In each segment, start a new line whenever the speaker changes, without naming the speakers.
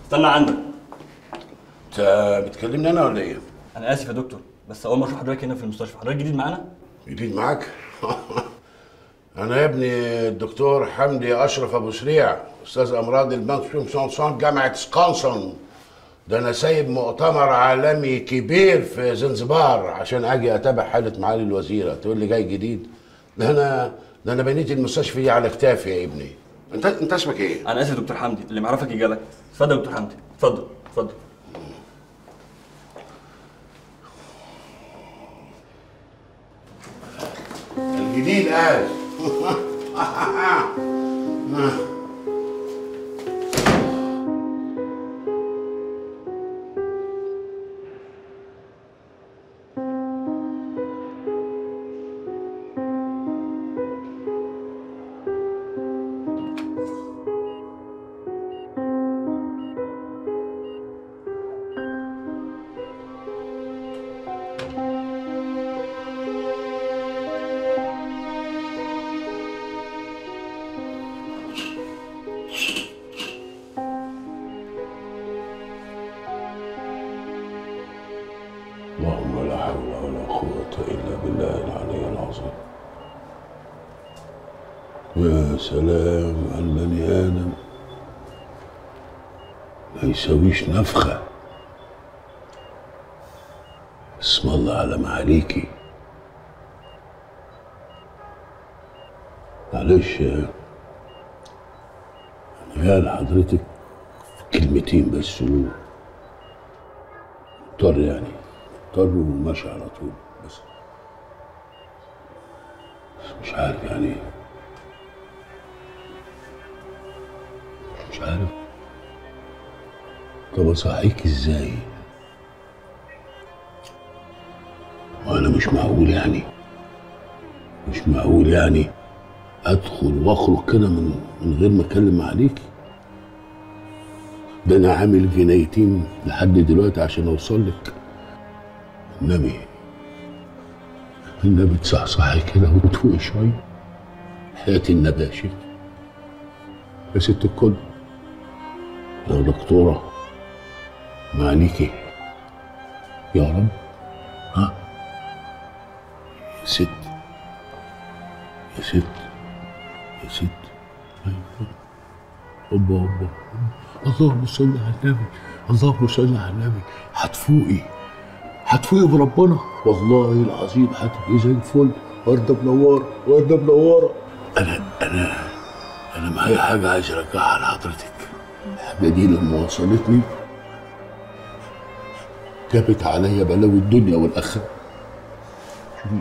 استنى عندك
انت بتكلمني انا ولا ايه؟
انا اسف يا دكتور بس اول ما اشوف حضرتك هنا في المستشفى حضرتك جديد معانا
جديد معاك؟ انا يا ابني الدكتور حمدي اشرف ابو سريع استاذ امراض البنك سونسون جامعه سكونسون ده انا سايب مؤتمر عالمي كبير في زنزبار عشان اجي اتابع حاله معالي الوزيره تقول لي جاي جديد ده انا ده انا بنيت المستشفى دي على كتافي يا ابني انت انت اسمك ايه؟
انا اسف يا دكتور حمدي اللي معرفك يجالك اتفضل يا دكتور حمدي اتفضل اتفضل
الجديد قال اللهم لا حول ولا قوة إلا بالله العلي العظيم يا سلام على البني آدم ما يسويش نفخة اسم الله على معاليكي معلش يا يا لحضرتك كلمتين بس و- مضطر يعني مضطر وماشي على طول بس بس مش عارف يعني مش عارف طب اصحيك ازاي وانا مش معقول يعني مش معقول يعني ادخل واخرج كده من من غير ما اكلم عليكي ده انا عامل جنايتين لحد دلوقتي عشان اوصل لك النبي النبي تصحصحي كده وتفوقي شويه حياة النباشي يا ست الكل يا دكتورة معليكي يا رب ها يا ست يا ست يا ست أيوة. اوبا اوبا اللهم صل على النبي اللهم صل على النبي هتفوقي هتفوقي بربنا والله العظيم هتبقي زي الفل ورده منوره ورده منوره انا انا انا معايا حاجه عايز ارجعها لحضرتك الحاجه دي لما وصلتني جابت عليا بلاوي الدنيا والاخره شوفي.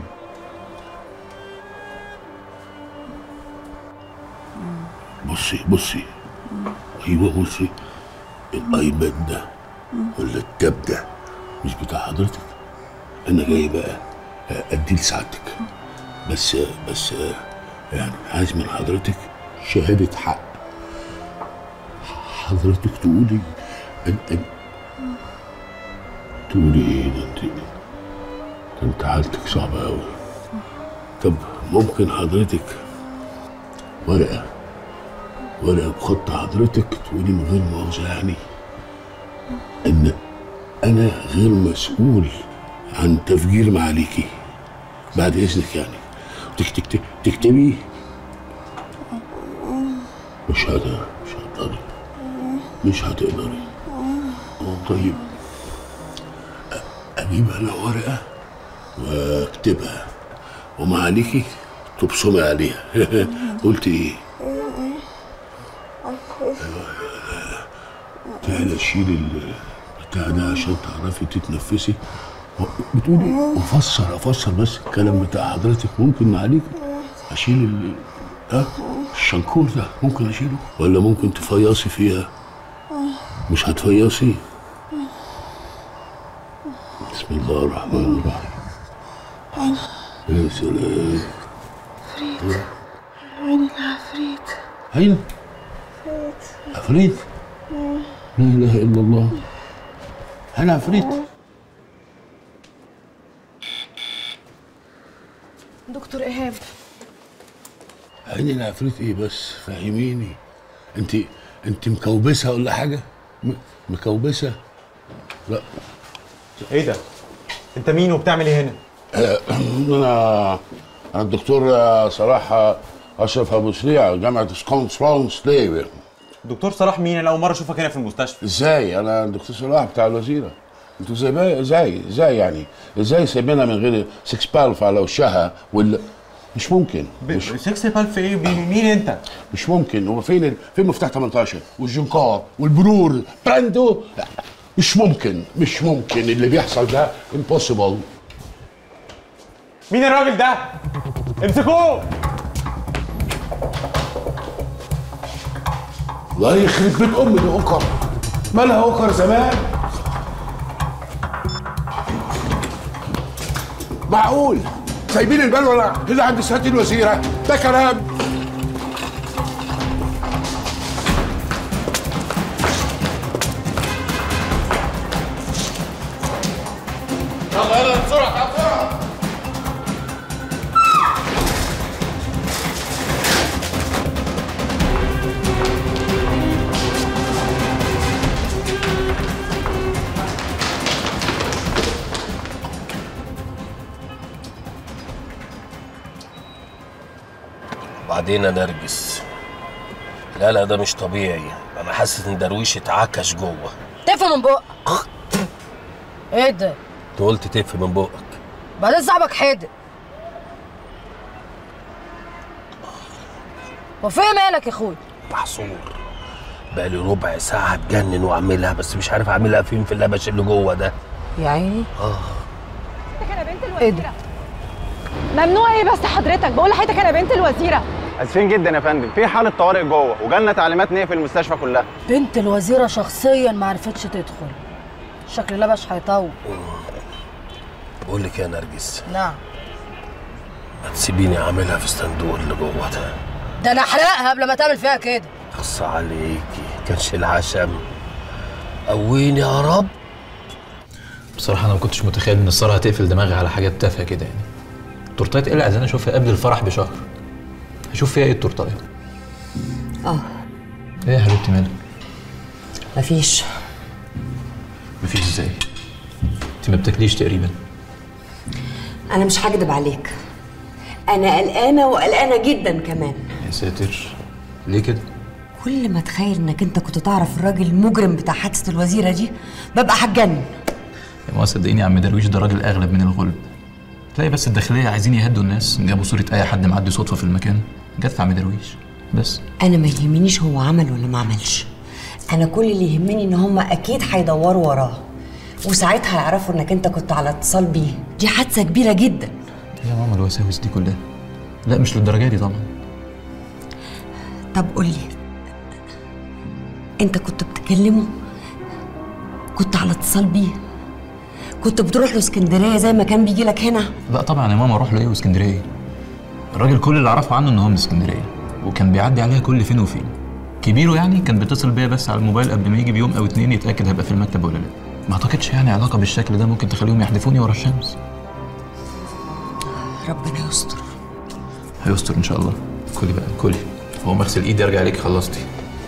بصي بصي ايوه بصي الايباد ده ولا التاب ده مش بتاع حضرتك انا جاي بقى ادي لسعادتك بس بس يعني عايز من حضرتك شهاده حق حضرتك تقولي أن أن تقولي ايه ده انت ده انت حالتك صعبه قوي طب ممكن حضرتك ورقه ورقه بخط حضرتك تقولي من غير مؤاخذه يعني ان انا غير مسؤول عن تفجير معاليكي بعد اذنك يعني تكتب تكتب تكتبي مش هقدر مش هتقدري مش هتقدري طيب أ- اجيب انا ورقه واكتبها ومعاليكي تبصمي عليها قلت ايه تعالى شيل ال- بتاع ده عشان تعرفي تتنفسي و- بتقولي افسر افسر بس الكلام بتاع حضرتك ممكن معاليك اشيل ال ها الشنكور ده ممكن اشيله ولا ممكن تفيصي فيها مش هتفيصي بسم الله الرحمن الرحيم يا سلام
عين العفريت
هينا عفريت لا اله الا الله انا عفريت
دكتور ايهاب
عيني العفريت ايه بس فهميني انت انت مكوبسها ولا حاجه م- مكوبسه لا
ايه ده؟ انت مين وبتعمل ايه هنا؟
انا انا الدكتور آه، صلاح آه، اشرف ابو سريع جامعه سكونسرون سليفي
دكتور صلاح مين؟ انا اول مره اشوفك هنا في المستشفى
ازاي انا الدكتور صلاح بتاع الوزيره انتوا زي بقى- ازاي ازاي يعني ازاي سايبينها من غير سكس بالف على وشها وال مش ممكن مش,
سكس بالف ايه؟ بي- مين انت؟
مش ممكن هو فين ال- فين مفتاح 18 والجنكار والبرور براندو لا، مش ممكن مش ممكن اللي بيحصل ده امبوسيبل
مين الراجل ده؟ امسكوه!
الله يخرب بيت ام دي اوكر مالها اوكر زمان معقول سايبين البلوه اللي عند سياده الوزيره ده كلام يلا يلا بسرعه بسرعه
بعدين يا نرجس لا لا ده مش طبيعي انا حاسس ان درويش اتعكش جوه
تف من بقك ايه ده
انت قلت تف من بقك
بعدين صاحبك حادق وفي مالك يا اخوي
محصور بقالي ربع ساعة اتجنن واعملها بس مش عارف اعملها فين في اللبش اللي جوه ده
يا عيني
انا بنت
ايه
الوزيره
ده
ممنوع ايه بس حضرتك بقول لحضرتك انا بنت الوزيره
اسفين جدا يا فندم في حاله طوارئ جوه وجالنا تعليمات نقفل المستشفى كلها
بنت الوزيره شخصيا ما عرفتش تدخل شكل لبش هيطول
بقول لك يا نرجس
نعم
ما تسيبيني اعملها في الصندوق اللي جوه ده
ده انا احرقها قبل ما تعمل فيها كده
خص عليكي كانش العشم قويني يا رب
بصراحة أنا ما كنتش متخيل إن السارة هتقفل دماغي على حاجات تافهة كده يعني. تورتاية إيه اللي عايزين أشوفها قبل الفرح بشهر؟ هشوف فيها إيه التورتاية؟
اه
إيه يا حبيبتي مالك؟
مفيش
مفيش إزاي؟ أنت ما بتاكليش تقريبا.
انا مش هكدب عليك انا قلقانه وقلقانه جدا كمان
يا ساتر ليه كده؟
كل ما اتخيل انك انت كنت تعرف الراجل المجرم بتاع حادثه الوزيره دي ببقى هتجنن
يا ما صدقيني يا عم درويش ده راجل أغلب من الغلب. تلاقي بس الداخلية عايزين يهدوا الناس جابوا صورة أي حد معدي صدفة في المكان جت في عم درويش بس
انا ما يهمنيش هو عمل ولا ما عملش انا كل اللي يهمني ان هم اكيد هيدوروا وراه وساعتها هيعرفوا انك انت كنت على اتصال بيه دي حادثه كبيره جدا
يا ماما الوساوس دي كلها لا مش للدرجة دي طبعا
طب قولي انت كنت بتكلمه كنت على اتصال بيه كنت بتروح له اسكندريه زي ما كان بيجي لك هنا
لا طبعا يا ماما اروح له ايه واسكندريه الراجل كل اللي اعرفه عنه ان هو من اسكندريه وكان بيعدي عليها كل فين وفين كبيره يعني كان بيتصل بيا بس على الموبايل قبل ما يجي بيوم او اتنين يتاكد هبقى في المكتب ولا لا ما اعتقدش يعني علاقه بالشكل ده ممكن تخليهم يحدفوني ورا الشمس
ربنا يستر
هيستر ان شاء الله كلي بقى كلي هو مغسل ايدي ارجع عليك خلصتي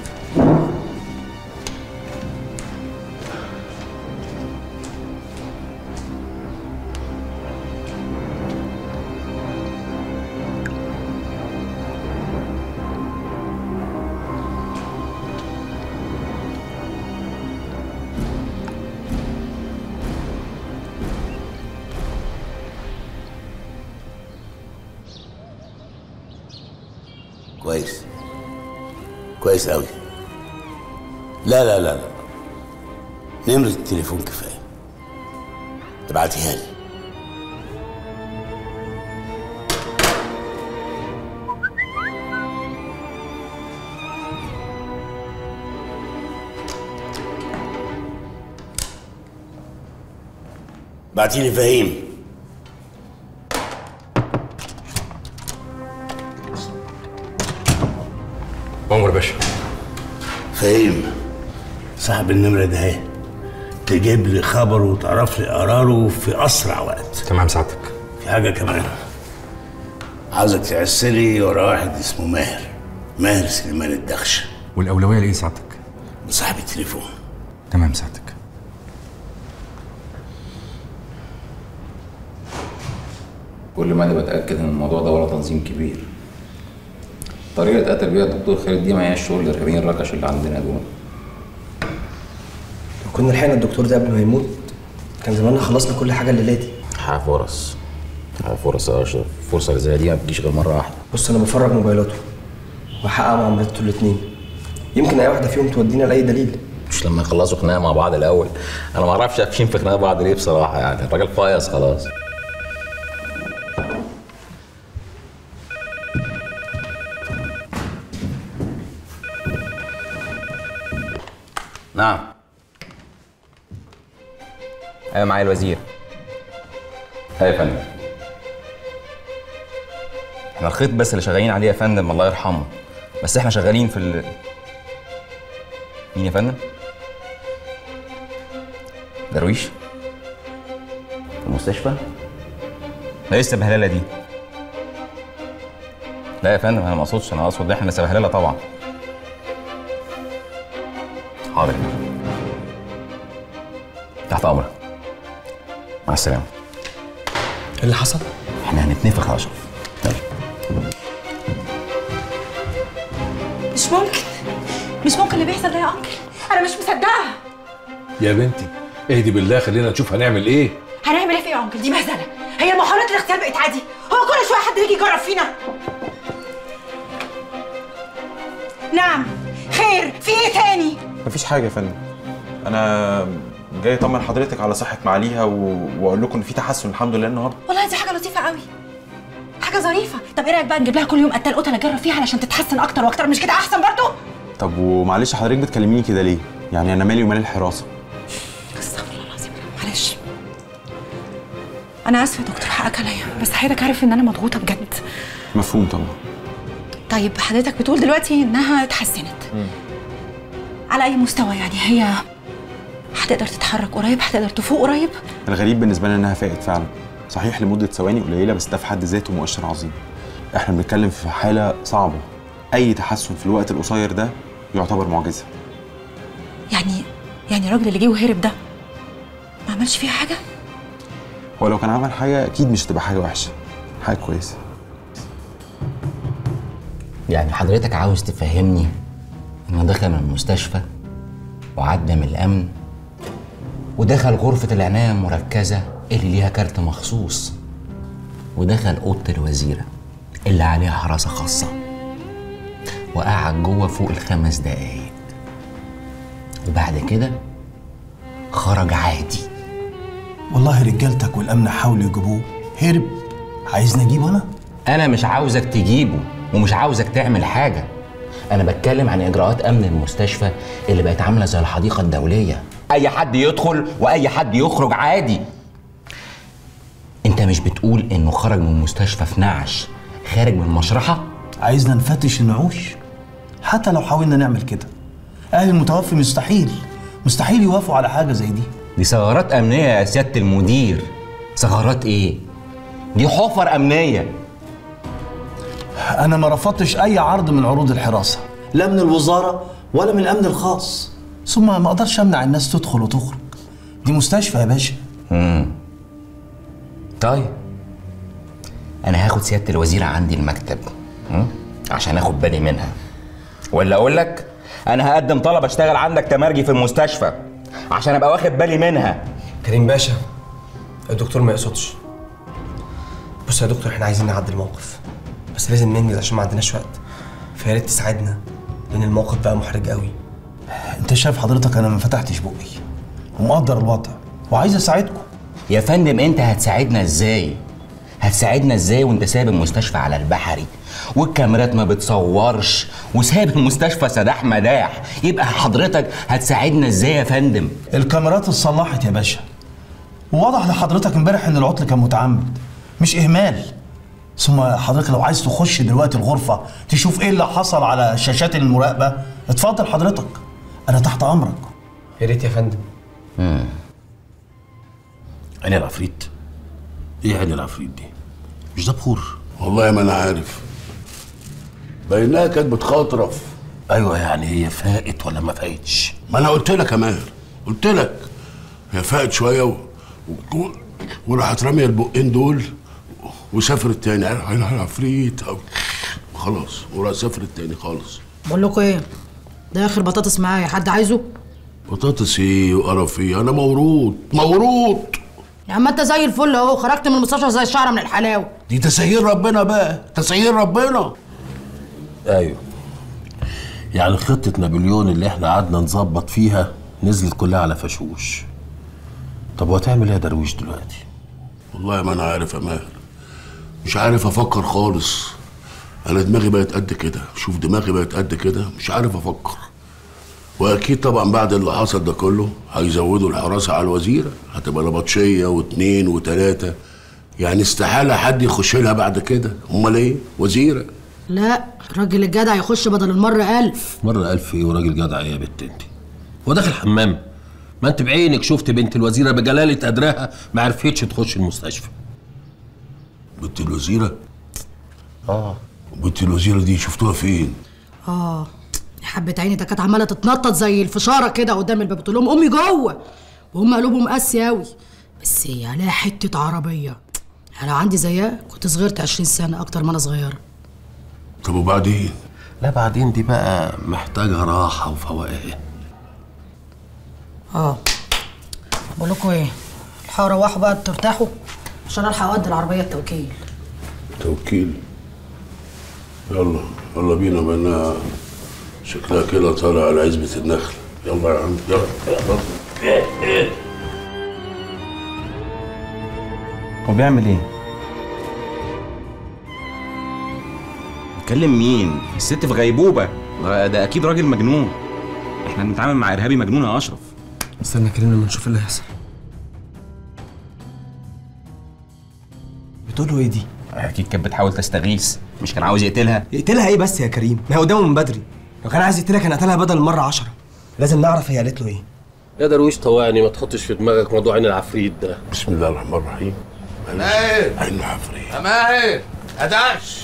كويس كويس قوي لا لا لا لا نمرة التليفون كفاية ابعتيها لي بعتي لي فهيم
عمر باشا
فهيم صاحب النمرة ده اهي تجيب لي خبره وتعرف لي قراره في أسرع وقت
تمام سعادتك
في حاجة كمان عاوزك تعسلي ورا واحد اسمه ماهر ماهر سليمان الدخش
والاولويه لايه سعادتك
صاحب التليفون
تمام سعادتك
كل ما انا بتاكد ان الموضوع ده ورا تنظيم كبير طريقه قتل بيها الدكتور خالد دي ما هياش شغل الارهابيين الركش اللي عندنا دول
لو كنا لحقنا الدكتور ده قبل ما يموت كان زماننا خلصنا كل حاجه الليله دي
حق فرص حق فرص يا اشرف فرصه اللي زي دي ما بتجيش غير مره واحده
بص انا بفرج موبايلاته وهحقق معاملته الاتنين يمكن اي واحده فيهم تودينا لاي دليل
مش لما يخلصوا خناقه مع بعض الاول انا ما اعرفش قافشين في خناقه بعض ليه بصراحه يعني الراجل فايص خلاص
نعم ايوه معايا الوزير ايوه يا فندم احنا الخيط بس اللي شغالين عليه يا فندم الله يرحمه بس احنا شغالين في ال... مين يا فندم درويش المستشفى لا لسه بهلله دي لا يا فندم انا ما اقصدش انا اقصد احنا لسه بهلله طبعا حاضر تحت امرك مع السلامه
ايه اللي حصل؟
احنا هنتنفخ يا اشرف
مش ممكن مش ممكن اللي بيحصل ده يا انكل انا مش مصدقه
يا بنتي اهدي بالله خلينا نشوف هنعمل ايه
هنعمل ايه في إيه يا انكل دي مهزله هي محاولات الاغتيال بقت عادي هو كل شويه حد يجي يجرب فينا نعم خير في ايه تاني
مفيش حاجه يا فندم انا جاي اطمن حضرتك على صحه معاليها و... واقول لكم ان في تحسن الحمد لله النهارده
والله دي حاجه لطيفه قوي حاجه ظريفه طب ايه رايك بقى نجيب لها كل يوم قتال قتله اجرب فيها علشان تتحسن اكتر واكتر مش كده احسن برضو
طب ومعلش حضرتك بتكلميني كده ليه يعني انا مالي ومال الحراسه
استغفر الله العظيم معلش انا اسفه يا دكتور حقك عليا بس حضرتك عارف ان انا مضغوطه بجد
مفهوم طبعا
طيب حضرتك بتقول دلوقتي انها اتحسنت على اي مستوى يعني هي هتقدر تتحرك قريب هتقدر تفوق قريب
الغريب بالنسبه لنا انها فاقت فعلا صحيح لمده ثواني قليله بس ده في حد ذاته مؤشر عظيم احنا بنتكلم في حاله صعبه اي تحسن في الوقت القصير ده يعتبر معجزه
يعني يعني الراجل اللي جه وهرب ده ما عملش فيها حاجه
هو لو كان عمل حاجه اكيد مش هتبقى حاجه وحشه حاجه كويسه
يعني حضرتك عاوز تفهمني انه دخل من المستشفى وعدى من الامن ودخل غرفة العناية المركزة اللي ليها كارت مخصوص ودخل أوضة الوزيرة اللي عليها حراسة خاصة وقعد جوه فوق الخمس دقايق وبعد كده خرج عادي
والله رجالتك والامن حاولوا يجيبوه هرب عايزني اجيبه انا
أنا مش عاوزك تجيبه ومش عاوزك تعمل حاجة أنا بتكلم عن إجراءات أمن المستشفى اللي بقت عاملة زي الحديقة الدولية أي حد يدخل وأي حد يخرج عادي أنت مش بتقول إنه خرج من المستشفى في نعش خارج من مشرحة؟
عايزنا نفتش النعوش حتى لو حاولنا نعمل كده اهل المتوفي مستحيل مستحيل يوافقوا على حاجه زي دي
دي ثغرات أمنية يا سيادة المدير ثغرات إيه؟ دي حفر أمنية
انا ما رفضتش اي عرض من عروض الحراسه لا من الوزاره ولا من الامن الخاص ثم ما اقدرش امنع الناس تدخل وتخرج دي مستشفى يا باشا
امم طيب انا هاخد سياده الوزيره عندي المكتب مم؟ عشان اخد بالي منها ولا اقول لك انا هقدم طلب اشتغل عندك تمرجي في المستشفى عشان ابقى واخد بالي منها
كريم باشا الدكتور ما يقصدش بص يا دكتور احنا عايزين نعدي الموقف بس لازم ننجز عشان ما عندناش وقت فيا ريت تساعدنا لان الموقف بقى محرج قوي
انت شايف حضرتك انا ما فتحتش بقي ومقدر الوضع وعايز اساعدكم
يا فندم انت هتساعدنا ازاي هتساعدنا ازاي وانت سايب المستشفى على البحري والكاميرات ما بتصورش وسايب المستشفى سداح مداح يبقى حضرتك هتساعدنا ازاي يا فندم
الكاميرات اتصلحت يا باشا وواضح لحضرتك امبارح ان العطل كان متعمد مش اهمال ثم حضرتك لو عايز تخش دلوقتي الغرفه تشوف ايه اللي حصل على شاشات المراقبه اتفضل حضرتك انا تحت امرك
يا ريت يا فندم
امم
عين العفريت ايه عين العفريت دي مش ده بخور
والله ما انا عارف بينها كانت بتخاطرف
ايوه يعني هي فاقت ولا ما فاقتش
ما انا قلت لك يا ماهر
قلت لك هي فاقت شويه و... و... وراحت راميه البقين دول وسافرت تاني انا عفريت أو... خلاص وراح سافرت تاني خالص
بقول لكم ايه ده اخر بطاطس معايا حد عايزه
بطاطس ايه وقرف ايه انا مورود مورود
يا عم انت زي الفل اهو خرجت من المستشفى زي الشعره من الحلاوه
دي تسهيل ربنا بقى تسهيل ربنا
ايوه يعني خطة نابليون اللي احنا قعدنا نظبط فيها نزلت كلها على فشوش طب وهتعمل ايه يا درويش دلوقتي؟
والله ما انا عارف يا ماهر مش عارف افكر خالص انا دماغي بقت قد كده شوف دماغي بقت قد كده مش عارف افكر واكيد طبعا بعد اللي حصل ده كله هيزودوا الحراسه على الوزيره هتبقى نبطشيه واثنين وثلاثه يعني استحاله حد يخش لها بعد كده امال ايه وزيره
لا الراجل الجدع يخش بدل المره ألف
مرة ألف ايه وراجل جدع ايه يا بنت انت؟ هو داخل حمام ما انت بعينك شفت بنت الوزيرة بجلالة قدرها ما عرفتش تخش المستشفى
بنت الوزيره
اه
بنت الوزيره دي شفتوها فين
اه يا حبة عيني ده كانت عمالة تتنطط زي الفشارة كده قدام الباب بتقول لهم أمي جوه وهم قلوبهم قاسية أوي بس هي عليها حتة عربية أنا لو عندي زيها كنت صغرت 20 سنة أكتر ما أنا صغيرة
طب وبعدين
لا بعدين دي بقى محتاجة راحة وفوقان
اه بقول لكم إيه الحقوا روحوا بقى ترتاحوا عشان ألحق أودي العربية التوكيل
توكيل يلا يلا بينا بقى شكلها كده طالع على عزبة النخل يلا يا عم يلا يلا
هو بيعمل ايه؟ بيكلم مين؟ الست في غيبوبة ده ده أكيد راجل مجنون احنا بنتعامل مع إرهابي مجنون يا أشرف
استنى كلمنا لما نشوف اللي هيحصل بتقول له ايه دي؟
أكيد كانت بتحاول تستغيث مش كان عاوز يقتلها
يقتلها ايه بس يا كريم؟ ما هي قدامه من بدري لو كان عايز يقتلها كان قتلها بدل المرة عشرة لازم نعرف هي قالت له ايه
يا درويش طوعني ما تحطش في دماغك موضوع عين العفريت ده
بسم الله الرحمن الرحيم
ماهر
عين العفريت
يا ماهر ادعش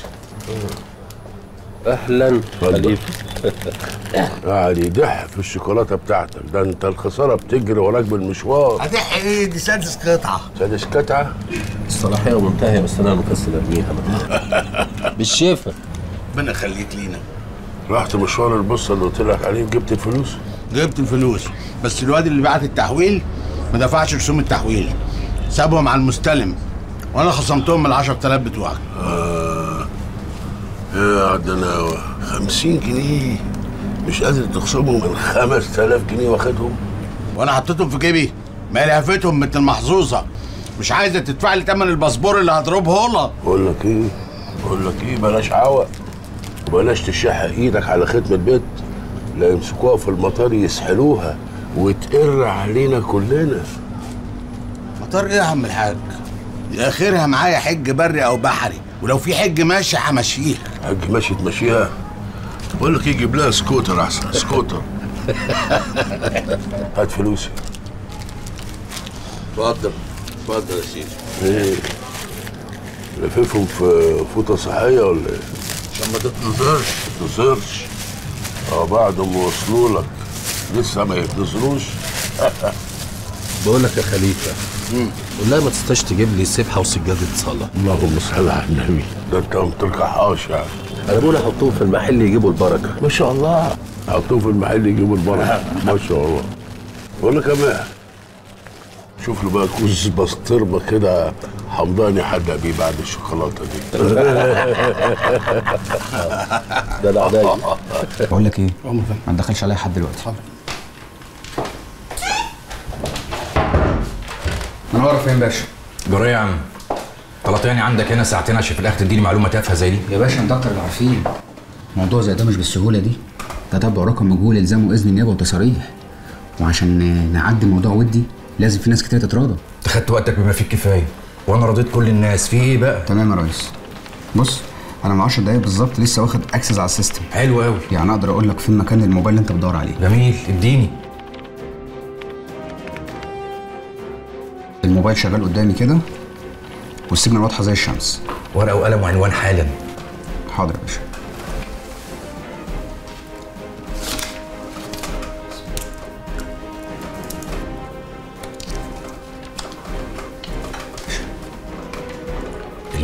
اهلا خليفه
قاعد يدح في الشوكولاته بتاعتك ده انت الخساره بتجري وراك بالمشوار
هتح ايه دي سادس قطعه
سادس قطعه
الصلاحيه منتهيه بس انا مكسل ارميها بالشفا
ربنا يخليك لينا
رحت مشوار البصه اللي قلت لك عليه جبت الفلوس
جبت الفلوس بس الواد اللي بعت التحويل ما دفعش رسوم التحويل سابهم على المستلم وانا خصمتهم من ال 10000 بتوعك
آه. يا عدنا 50 جنيه مش قادر تخصمهم من 5000 جنيه واخدهم
وانا حطيتهم في جيبي ما لهفتهم مثل المحظوظه مش عايزه تدفع لي ثمن الباسبور اللي هضربه لك
بقول لك ايه بقول لك ايه بلاش عوق وبلاش تشح ايدك على ختمة بيت لا يمسكوها في المطار يسحلوها وتقر علينا كلنا
مطار ايه يا عم الحاج دي اخرها معايا حج بري او بحري ولو في حج ماشي همشيها
حج ماشي تمشيها بقول لك ايه جيب لها سكوتر احسن سكوتر هات فلوسي
اتفضل اتفضل يا سيدي
ايه لففهم في فوطه صحيه ولا ايه؟
عشان ما تتنظرش
ما تتنظرش اه بعد ما وصلوا لك لسه ما يتنظروش
بقول لك يا خليفه والله ما تستاش تجيب لي سبحه وسجاده صلاه
اللهم صل على النبي ده انت ما بتركحهاش يعني
انا بقول احطهم في المحل يجيبوا البركه
ما شاء الله حطوه في المحل يجيبوا البركه ما شاء الله بقول لك يا ماهر شوف له بقى كوز بسطرمه كده حمضاني حدق بيه بعد الشوكولاته دي
ده انا عينيا
بقول لك ايه؟ ما تدخلش عليا حد دلوقتي
منور فين باشا؟ جرى يا عم طلعتني عندك هنا ساعتين عشان في الاخر تديني معلومه تافهه زي دي
يا باشا انت اكتر اللي عارفين موضوع زي ده مش بالسهوله دي تتبع رقم مجهول الزامه اذن النيابه وتصاريح وعشان نعدي موضوع ودي لازم في ناس كتير تتراضى
انت خدت وقتك بما فيه الكفايه وانا رضيت كل الناس في ايه بقى
تمام يا ريس بص انا من 10 دقايق بالظبط لسه واخد اكسس على السيستم
حلو قوي
يعني اقدر اقول لك فين مكان الموبايل اللي انت بتدور عليه
جميل اديني
الموبايل شغال قدامي كده والسيجنال واضحه زي الشمس
ورقه وقلم وعنوان حالا
حاضر يا باشا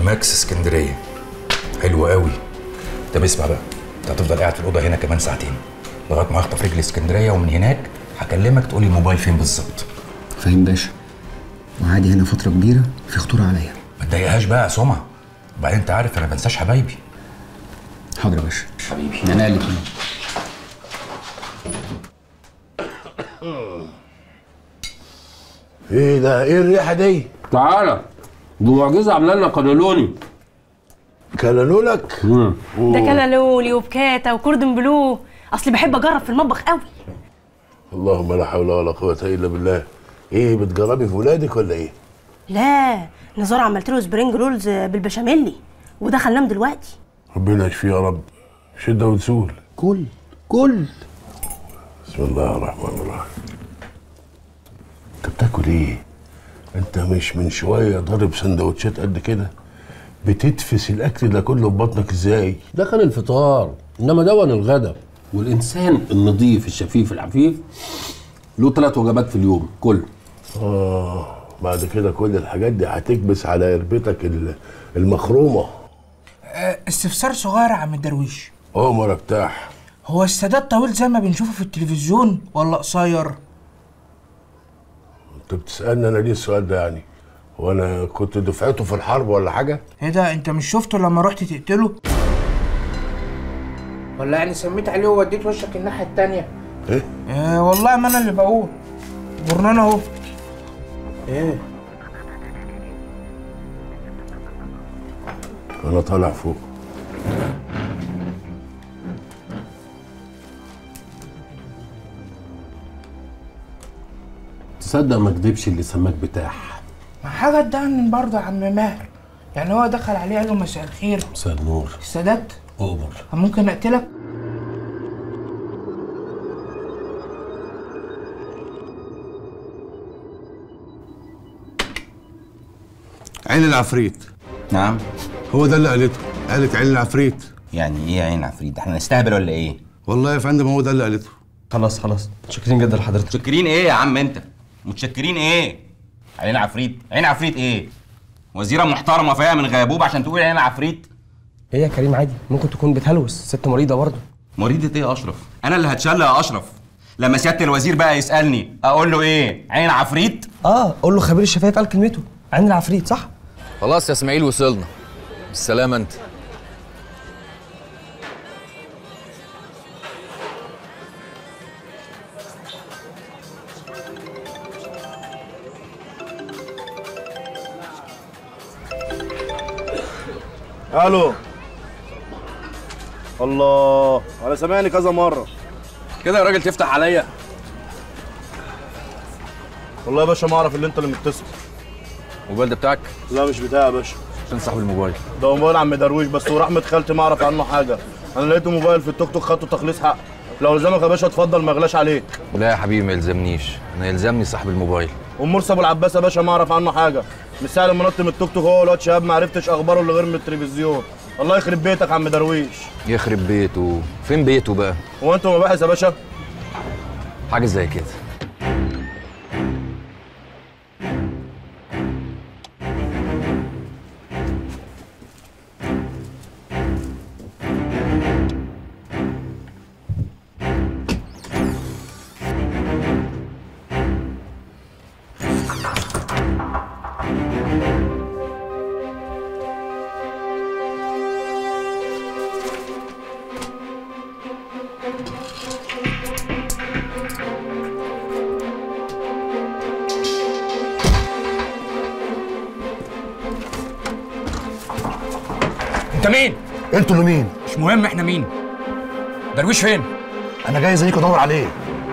ماكس اسكندريه حلو قوي طب اسمع بقى انت هتفضل قاعد في الاوضه هنا كمان ساعتين لغايه ما اخطف رجلي اسكندريه ومن هناك هكلمك تقولي الموبايل فين بالظبط
فاهم باشا وعادي هنا فترة كبيرة في خطورة عليا
ما تضايقهاش بقى يا سمعه وبعدين انت عارف انا ما بنساش حبايبي
حاضر يا باشا
حبيبي
انا الاتنين
ايه ده ايه الريحه دي
تعالى دي معجزه عامله لنا قانوني
كلالولك
ده كلالولي وبكاتا وكوردن بلو اصلي بحب اجرب في المطبخ قوي
اللهم لا حول ولا قوه الا بالله ايه بتجربي في ولادك ولا ايه
لا نزار عملت له سبرينج رولز بالبشاميلي ودخل نام دلوقتي
ربنا يشفيه يا رب شده وتسول كل كل بسم الله الرحمن الرحيم انت بتاكل ايه انت مش من شويه ضارب سندوتشات قد كده بتدفس الاكل ده كله في بطنك ازاي
ده كان الفطار انما دون الغدا والانسان النظيف الشفيف العفيف له ثلاث وجبات في اليوم كل
اه بعد كده كل الحاجات دي هتكبس على ربتك ال- المخرومه
آه، استفسار صغير يا عم درويش
عمر ارتاح
هو السادات طويل زي ما بنشوفه في التلفزيون ولا قصير؟
انت بتسالني انا ليه السؤال ده يعني هو انا كنت دفعته في الحرب ولا حاجه
ايه ده انت مش شفته لما رحت تقتله؟ ولا يعني سميت عليه ووديت وشك الناحية التانية؟
ايه؟
آه والله ما انا اللي بقول برنان اهو ايه؟
انا طالع فوق
تصدق ما كدبش اللي سماك بتاح
ما حاجة تدهن برضه يا عم ماهر يعني هو دخل عليه قال له مساء الخير
مساء النور
السادات
اؤمر
ممكن اقتلك؟
عين العفريت
نعم
هو ده اللي قالته قالت عين العفريت
يعني ايه عين عفريت احنا نستهبل ولا ايه
والله يا فندم هو ده اللي قالته
خلاص خلاص متشكرين جدا لحضرتك
متشكرين ايه يا عم انت متشكرين ايه عين عفريت عين عفريت ايه وزيره محترمه فيها من غيبوب عشان تقول عين عفريت
ايه يا كريم عادي ممكن تكون بتهلوس ست مريضه برضه
مريضة ايه يا اشرف انا اللي هتشل يا اشرف لما سياده الوزير بقى يسالني اقول له ايه عين عفريت
اه قول له خبير الشفايف قال كلمته عين العفريت صح
خلاص يا اسماعيل وصلنا بالسلامه انت
الو الله انا سامعني كذا مره
كده يا راجل تفتح عليا
والله يا باشا ما اعرف اللي انت اللي متصل
الموبايل ده بتاعك
لا مش بتاعي يا باشا
عشان صاحب الموبايل
ده موبايل عم درويش بس ورحمه خالتي ما اعرف عنه حاجه انا لقيته موبايل في التوك توك خدته تخليص حق لو الزمك يا باشا اتفضل ما يغلاش عليك
لا يا حبيبي ما يلزمنيش انا يلزمني صاحب الموبايل
ومرسي ابو العباس يا باشا ما اعرف عنه حاجه من ساعه لما نط من التوك توك هو والواد شهاب ما عرفتش اخباره الا غير من التلفزيون الله يخرب بيتك يا عم درويش
يخرب بيته فين بيته بقى
هو انتوا مباحث يا باشا
حاجه زي كده
انت مين؟ انتوا اللي مين؟
مش مهم احنا مين درويش فين
انا جاي زيكم ادور عليه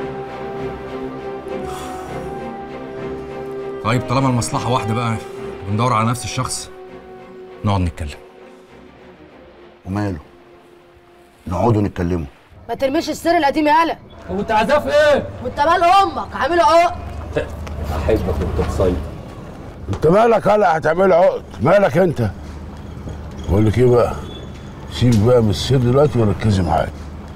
طيب طالما المصلحه واحده بقى بندور على نفس الشخص نقعد نتكلم
وماله؟ نقعدوا نتكلموا
ما ترميش السر القديم يالا
وانت عايزاه في ايه؟
وانت مال امك عامله عقد
احبك وانت تصيد
انت مالك هلا هتعمل عقد مالك انت بقول لك ايه بقى سيبك بقى من السر دلوقتي وركزي معايا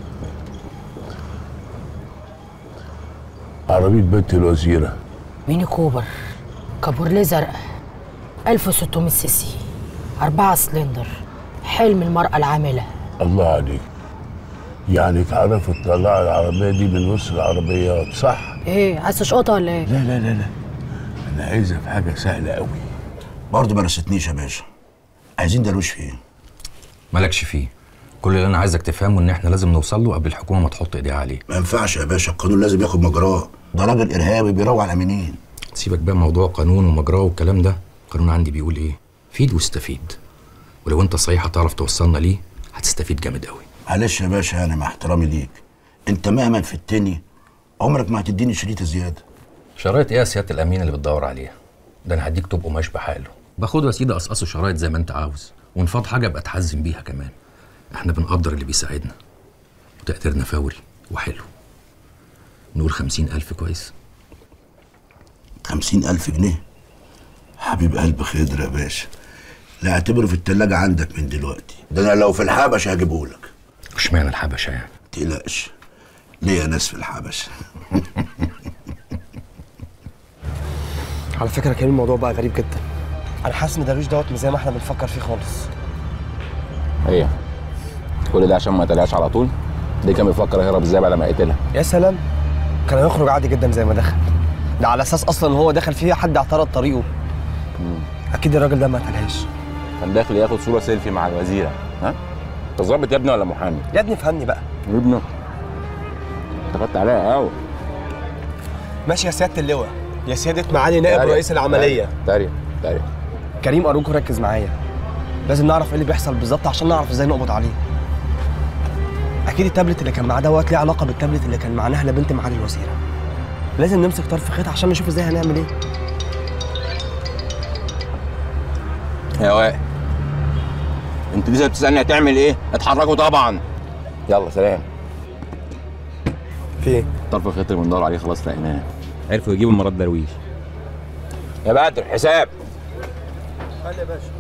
عربية بنت الوزيرة
ميني كوبر كابورليه زرقاء 1600 سي سي أربعة سلندر حلم المرأة العاملة
الله عليك يعني تعرفوا تطلعوا العربية دي من وسط العربيات صح؟
ايه عايز تشقطها ولا ايه؟
لا لا لا لا أنا عايزها في حاجة سهلة قوي
برضه ما رستنيش يا باشا عايزين دروش فين
مالكش فيه كل اللي انا عايزك تفهمه ان احنا لازم نوصل له قبل الحكومه ما تحط ايديها عليه
ما ينفعش يا باشا القانون لازم ياخد مجراه ده راجل ارهابي بيروع الامينين
سيبك بقى موضوع قانون ومجراه والكلام ده القانون عندي بيقول ايه فيد واستفيد ولو انت صحيح هتعرف توصلنا ليه هتستفيد جامد قوي
معلش يا باشا انا مع احترامي ليك انت مهما فدتني عمرك ما هتديني شريط زياده
شرايط ايه يا سياده الامين اللي بتدور عليها ده انا هديك طوب قماش بحاله باخده يا سيدي اقصقصه شرايط زي ما انت عاوز ونفاض حاجه ابقى اتحزم بيها كمان احنا بنقدر اللي بيساعدنا وتقديرنا فوري وحلو نقول خمسين ألف كويس
خمسين ألف جنيه حبيب قلب خضر يا باشا لا اعتبره في التلاجة عندك من دلوقتي ده انا لو في الحبش هجيبهولك
اشمعنى الحبشه يعني
تقلقش ليا ناس في الحبش
على فكره كريم الموضوع بقى غريب جدا انا حاسس ان درويش دوت مش زي ما احنا بنفكر فيه خالص
ايه كل ده عشان ما قتلهاش على طول دي كان بيفكر يهرب ازاي بعد ما يقتلها
يا سلام كان هيخرج عادي جدا زي ما دخل ده على اساس اصلا ان هو دخل فيها حد اعترض طريقه اكيد الراجل ده ما قتلهاش
كان داخل ياخد صوره سيلفي مع الوزيره ها انت ظابط يا ابني ولا محامي
يا ابني فهمني بقى
يا ابني انت خدت عليها قوي
ماشي يا سياده اللواء يا سياده معالي نائب رئيس العمليه
تاريخ تاريخ
كريم ارجوك ركز معايا لازم نعرف ايه اللي بيحصل بالظبط عشان نعرف ازاي نقبض عليه اكيد التابلت اللي كان معاه دوت ليه علاقه بالتابلت اللي كان مع نهله بنت معالي الوزيره لازم نمسك طرف خيط عشان نشوف ازاي هنعمل ايه
يا وائل انت لسه بتسالني هتعمل ايه اتحركوا طبعا يلا سلام
في ايه
طرف الخيط اللي بندور عليه خلاص لقيناه عرفوا يجيبوا مراد درويش يا بدر حساب
خلي يا باشا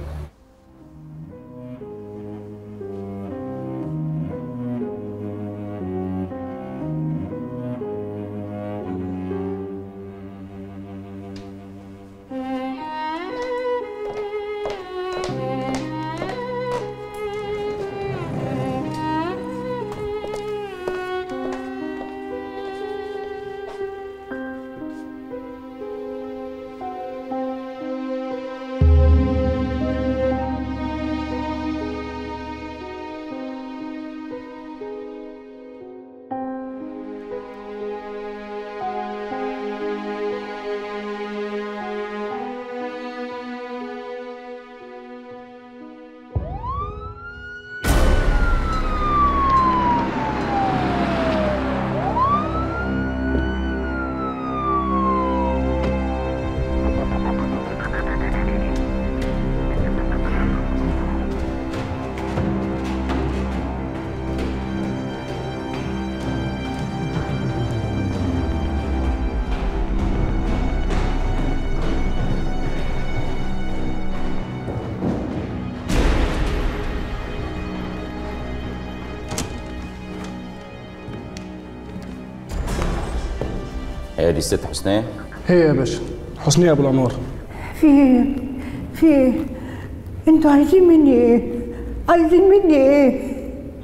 هي دي الست حسنية
هي يا باشا حسنية ابو الانوار
في ايه في ايه انتوا عايزين مني ايه عايزين مني ايه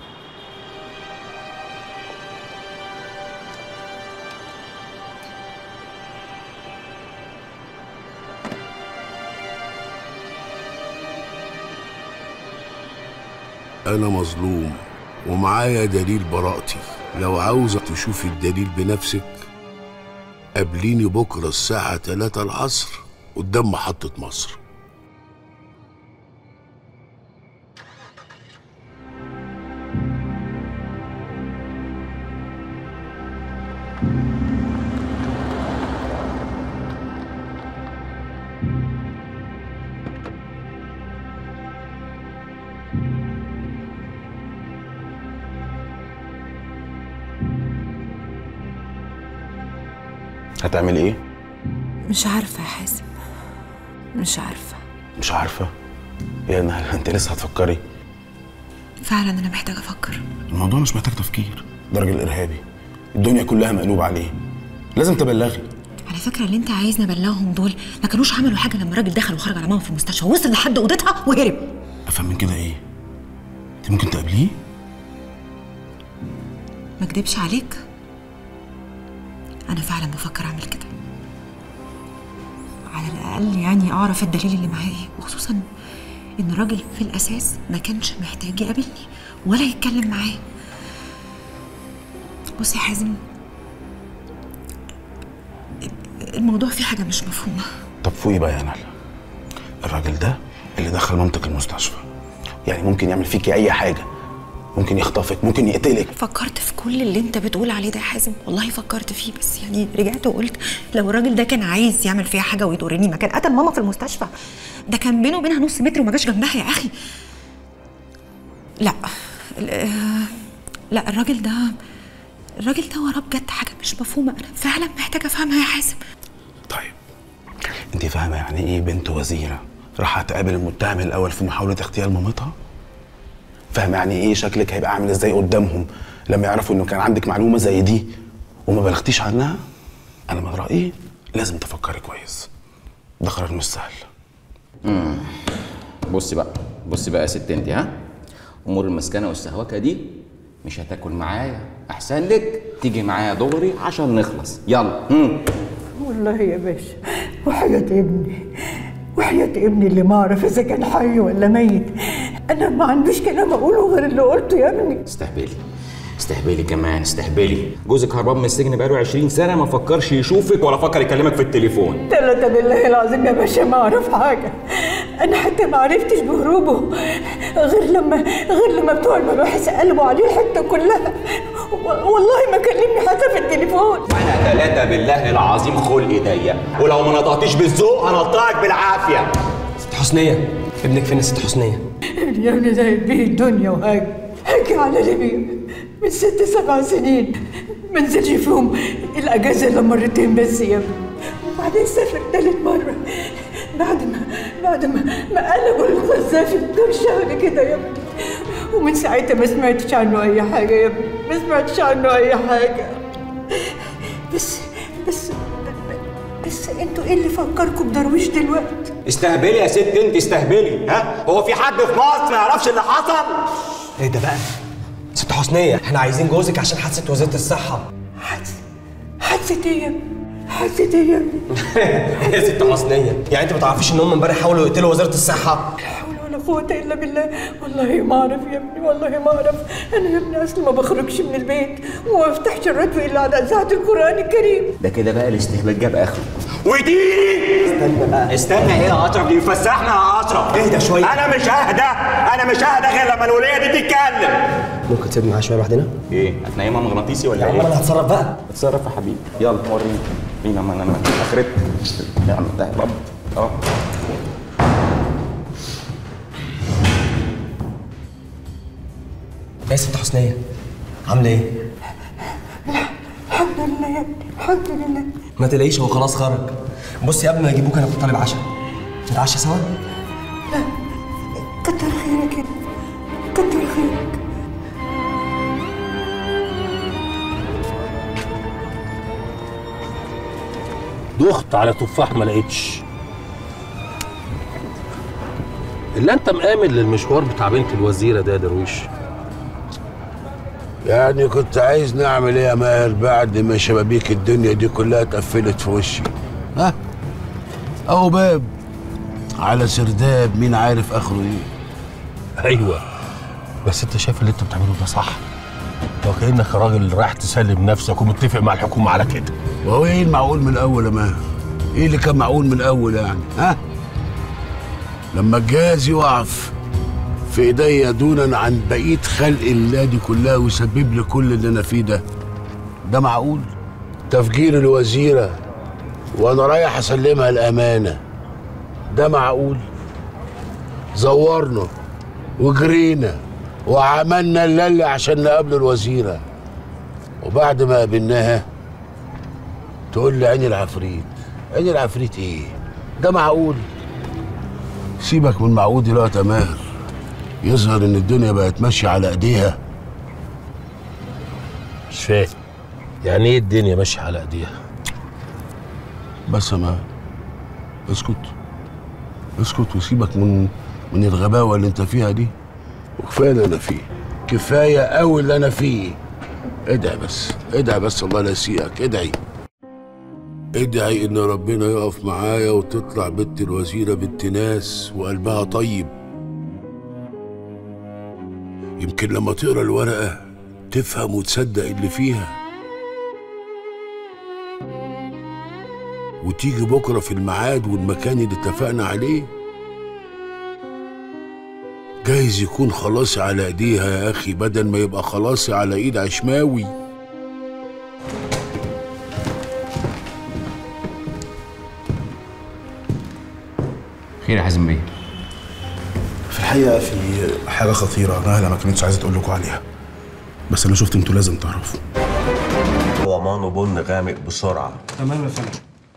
أنا مظلوم ومعايا دليل براءتي لو عاوزة تشوفي الدليل بنفسك قابليني بكرة الساعة 3 العصر قدام محطة مصر
هتعمل ايه؟
مش عارفة يا حازم مش عارفة
مش عارفة يا نهار انت لسه هتفكري
فعلا أنا محتاجة أفكر
الموضوع مش محتاج تفكير ده راجل ارهابي الدنيا كلها مقلوبة عليه لازم تبلغي
على فكرة اللي أنت عايزني أبلغهم دول ما كانوش عملوا حاجة لما الراجل دخل وخرج على ماما في المستشفى ووصل لحد أوضتها وهرب
افهم من كده ايه انت ممكن تقابليه
ما اكدبش عليك انا فعلا بفكر اعمل كده على الاقل يعني اعرف الدليل اللي معاه ايه وخصوصا ان الراجل في الاساس ما كانش محتاج يقابلني ولا يتكلم معايا بص يا حازم الموضوع فيه حاجه مش مفهومه
طب فوقي بقى يا نهله الراجل ده اللي دخل مامتك المستشفى يعني ممكن يعمل فيكي اي حاجه ممكن يخطفك ممكن يقتلك
فكرت في كل اللي انت بتقول عليه ده يا حازم والله فكرت فيه بس يعني رجعت وقلت لو الراجل ده كان عايز يعمل فيها حاجه ويضرني ما كان قتل ماما في المستشفى ده كان بينه وبينها نص متر وما جاش جنبها يا اخي لا ال- آه، لا الراجل ده الراجل ده وراه بجد حاجه مش مفهومه انا فعلا محتاجه افهمها يا حازم
انت فاهمه يعني ايه بنت وزيره راح تقابل المتهم الاول في محاوله اغتيال مامتها فاهمه يعني ايه شكلك هيبقى عامل ازاي قدامهم لما يعرفوا انه كان عندك معلومه زي دي وما بلغتيش عنها انا من رايي لازم تفكري كويس ده قرار مش سهل
امم بصي بقى بصي بقى يا ست انت ها امور المسكنه والسهوكه دي مش هتاكل معايا احسن لك تيجي معايا دغري عشان نخلص يلا امم
والله يا باشا وحياة ابني وحياة ابني اللي ما اعرف اذا كان حي ولا ميت انا ما عنديش كلام اقوله غير اللي قلته يا ابني
استهبلي استهبلي كمان استهبلي جوزك هربان من السجن بقاله 20 سنه ما فكرش يشوفك ولا فكر يكلمك في التليفون
ثلاثة بالله العظيم يا باشا ما اعرف حاجة انا حتى ما عرفتش بهروبه غير لما غير لما بتوع المباحث قلبوا عليه الحتة كلها و- والله ما كلمني حتى في التليفون
انا ثلاثه بالله العظيم خلق ايديا ولو ما نطقتيش بالذوق هنطقك بالعافيه
ست حسنيه ابنك فين يا ست حسنيه
ابني يا ابني زي بيه الدنيا وهاجي هاجي على ليبيا من ست سبع سنين ما نزلش فيهم الاجازه الا مرتين بس يا ابني وبعدين سافر تالت مره بعد ما بعد ما ما قلبوا القذافي كام شهر كده يا ابني ومن ساعتها ما سمعتش عنه اي حاجه يا ابني ما سمعتش عنه اي حاجه بس بس بس انتوا ايه اللي فكركم بدرويش دلوقتي
استهبلي يا ست انت استهبلي ها هو في حد في مصر ما يعرفش اللي حصل
ايه ده بقى ست حسنيه احنا عايزين جوزك عشان حادثه وزاره الصحه
حادثه ايه يا ابني حادثه ايه يا ابني
يا ست حسنيه يعني انت ما تعرفيش ان هم امبارح حاولوا يقتلوا وزاره الصحه
ولا قوة إلا بالله والله ما أعرف يا ابني والله ما أعرف أنا يا ابني أصلا ما بخرجش من البيت وما بفتحش الراديو إلا على إذاعة القرآن الكريم
ده كده بقى الاستهبال جاب اخره وديني استنى بقى استنى ايه يا اشرف دي بيفسحنا يا اشرف
اهدى شويه
انا مش ههدى انا مش ههدى غير لما الوليه دي تتكلم
ممكن تسيبني معاها شويه لوحدنا
ايه هتنيمها مغناطيسي ولا
يا
ايه
عم انا هتصرف بقى
اتصرف يا حبيبي يلا وريني مين ما انا اخرتك يا عم ده رب اه
يا ست حسنيه عامله ايه
الحمد لله يا ابني الحمد لله
ما تلاقيش هو خلاص خرج بص يا قبل ما يجيبوك انا كنت طالب عشاء نتعشى سوا
لا كتر خيرك يا ابني كتر خيرك
دخت على تفاح ما لقيتش الا انت مآمن للمشوار بتاع بنت الوزيره ده يا درويش
يعني كنت عايز نعمل ايه يا ماهر بعد ما شبابيك الدنيا دي كلها اتقفلت في وشي ها اهو باب على سرداب مين عارف اخره ايه
ايوه بس انت شايف اللي انت بتعمله ده صح وكانك راجل رايح تسلم نفسك ومتفق مع الحكومه على كده
وهو ايه المعقول من الاول يا ماهر ايه اللي كان معقول من الاول يعني ها لما الجهاز يقف في ايديا دونا عن بقيه خلق الله دي كلها ويسبب لي كل اللي انا فيه ده ده معقول تفجير الوزيره وانا رايح اسلمها الامانه ده معقول زورنا وجرينا وعملنا اللي عشان نقابل الوزيره وبعد ما قابلناها تقول لي عين العفريت عين العفريت ايه ده معقول سيبك من معقول دلوقتي يا ماهر يظهر ان الدنيا بقت ماشيه على ايديها
مش فاهم يعني ايه الدنيا ماشيه على ايديها
بس يا ماهر اسكت اسكت وسيبك من من الغباوه اللي انت فيها دي وكفايه اللي انا فيه كفايه قوي اللي انا فيه ادعي بس ادعي بس الله لا يسيئك ادعي ادعي ان ربنا يقف معايا وتطلع بنت الوزيره بنت ناس وقلبها طيب يمكن لما تقرا الورقه تفهم وتصدق اللي فيها وتيجي بكره في الميعاد والمكان اللي اتفقنا عليه جايز يكون خلاصي على ايديها يا اخي بدل ما يبقى خلاصي على ايد عشماوي
خير يا حازم بيه
في الحقيقه في حاجه خطيره نهله ما كانتش عايزه تقول لكم عليها بس انا شفت انتوا لازم تعرفوا
هو مانو بن غامق بسرعه
تمام يا فندم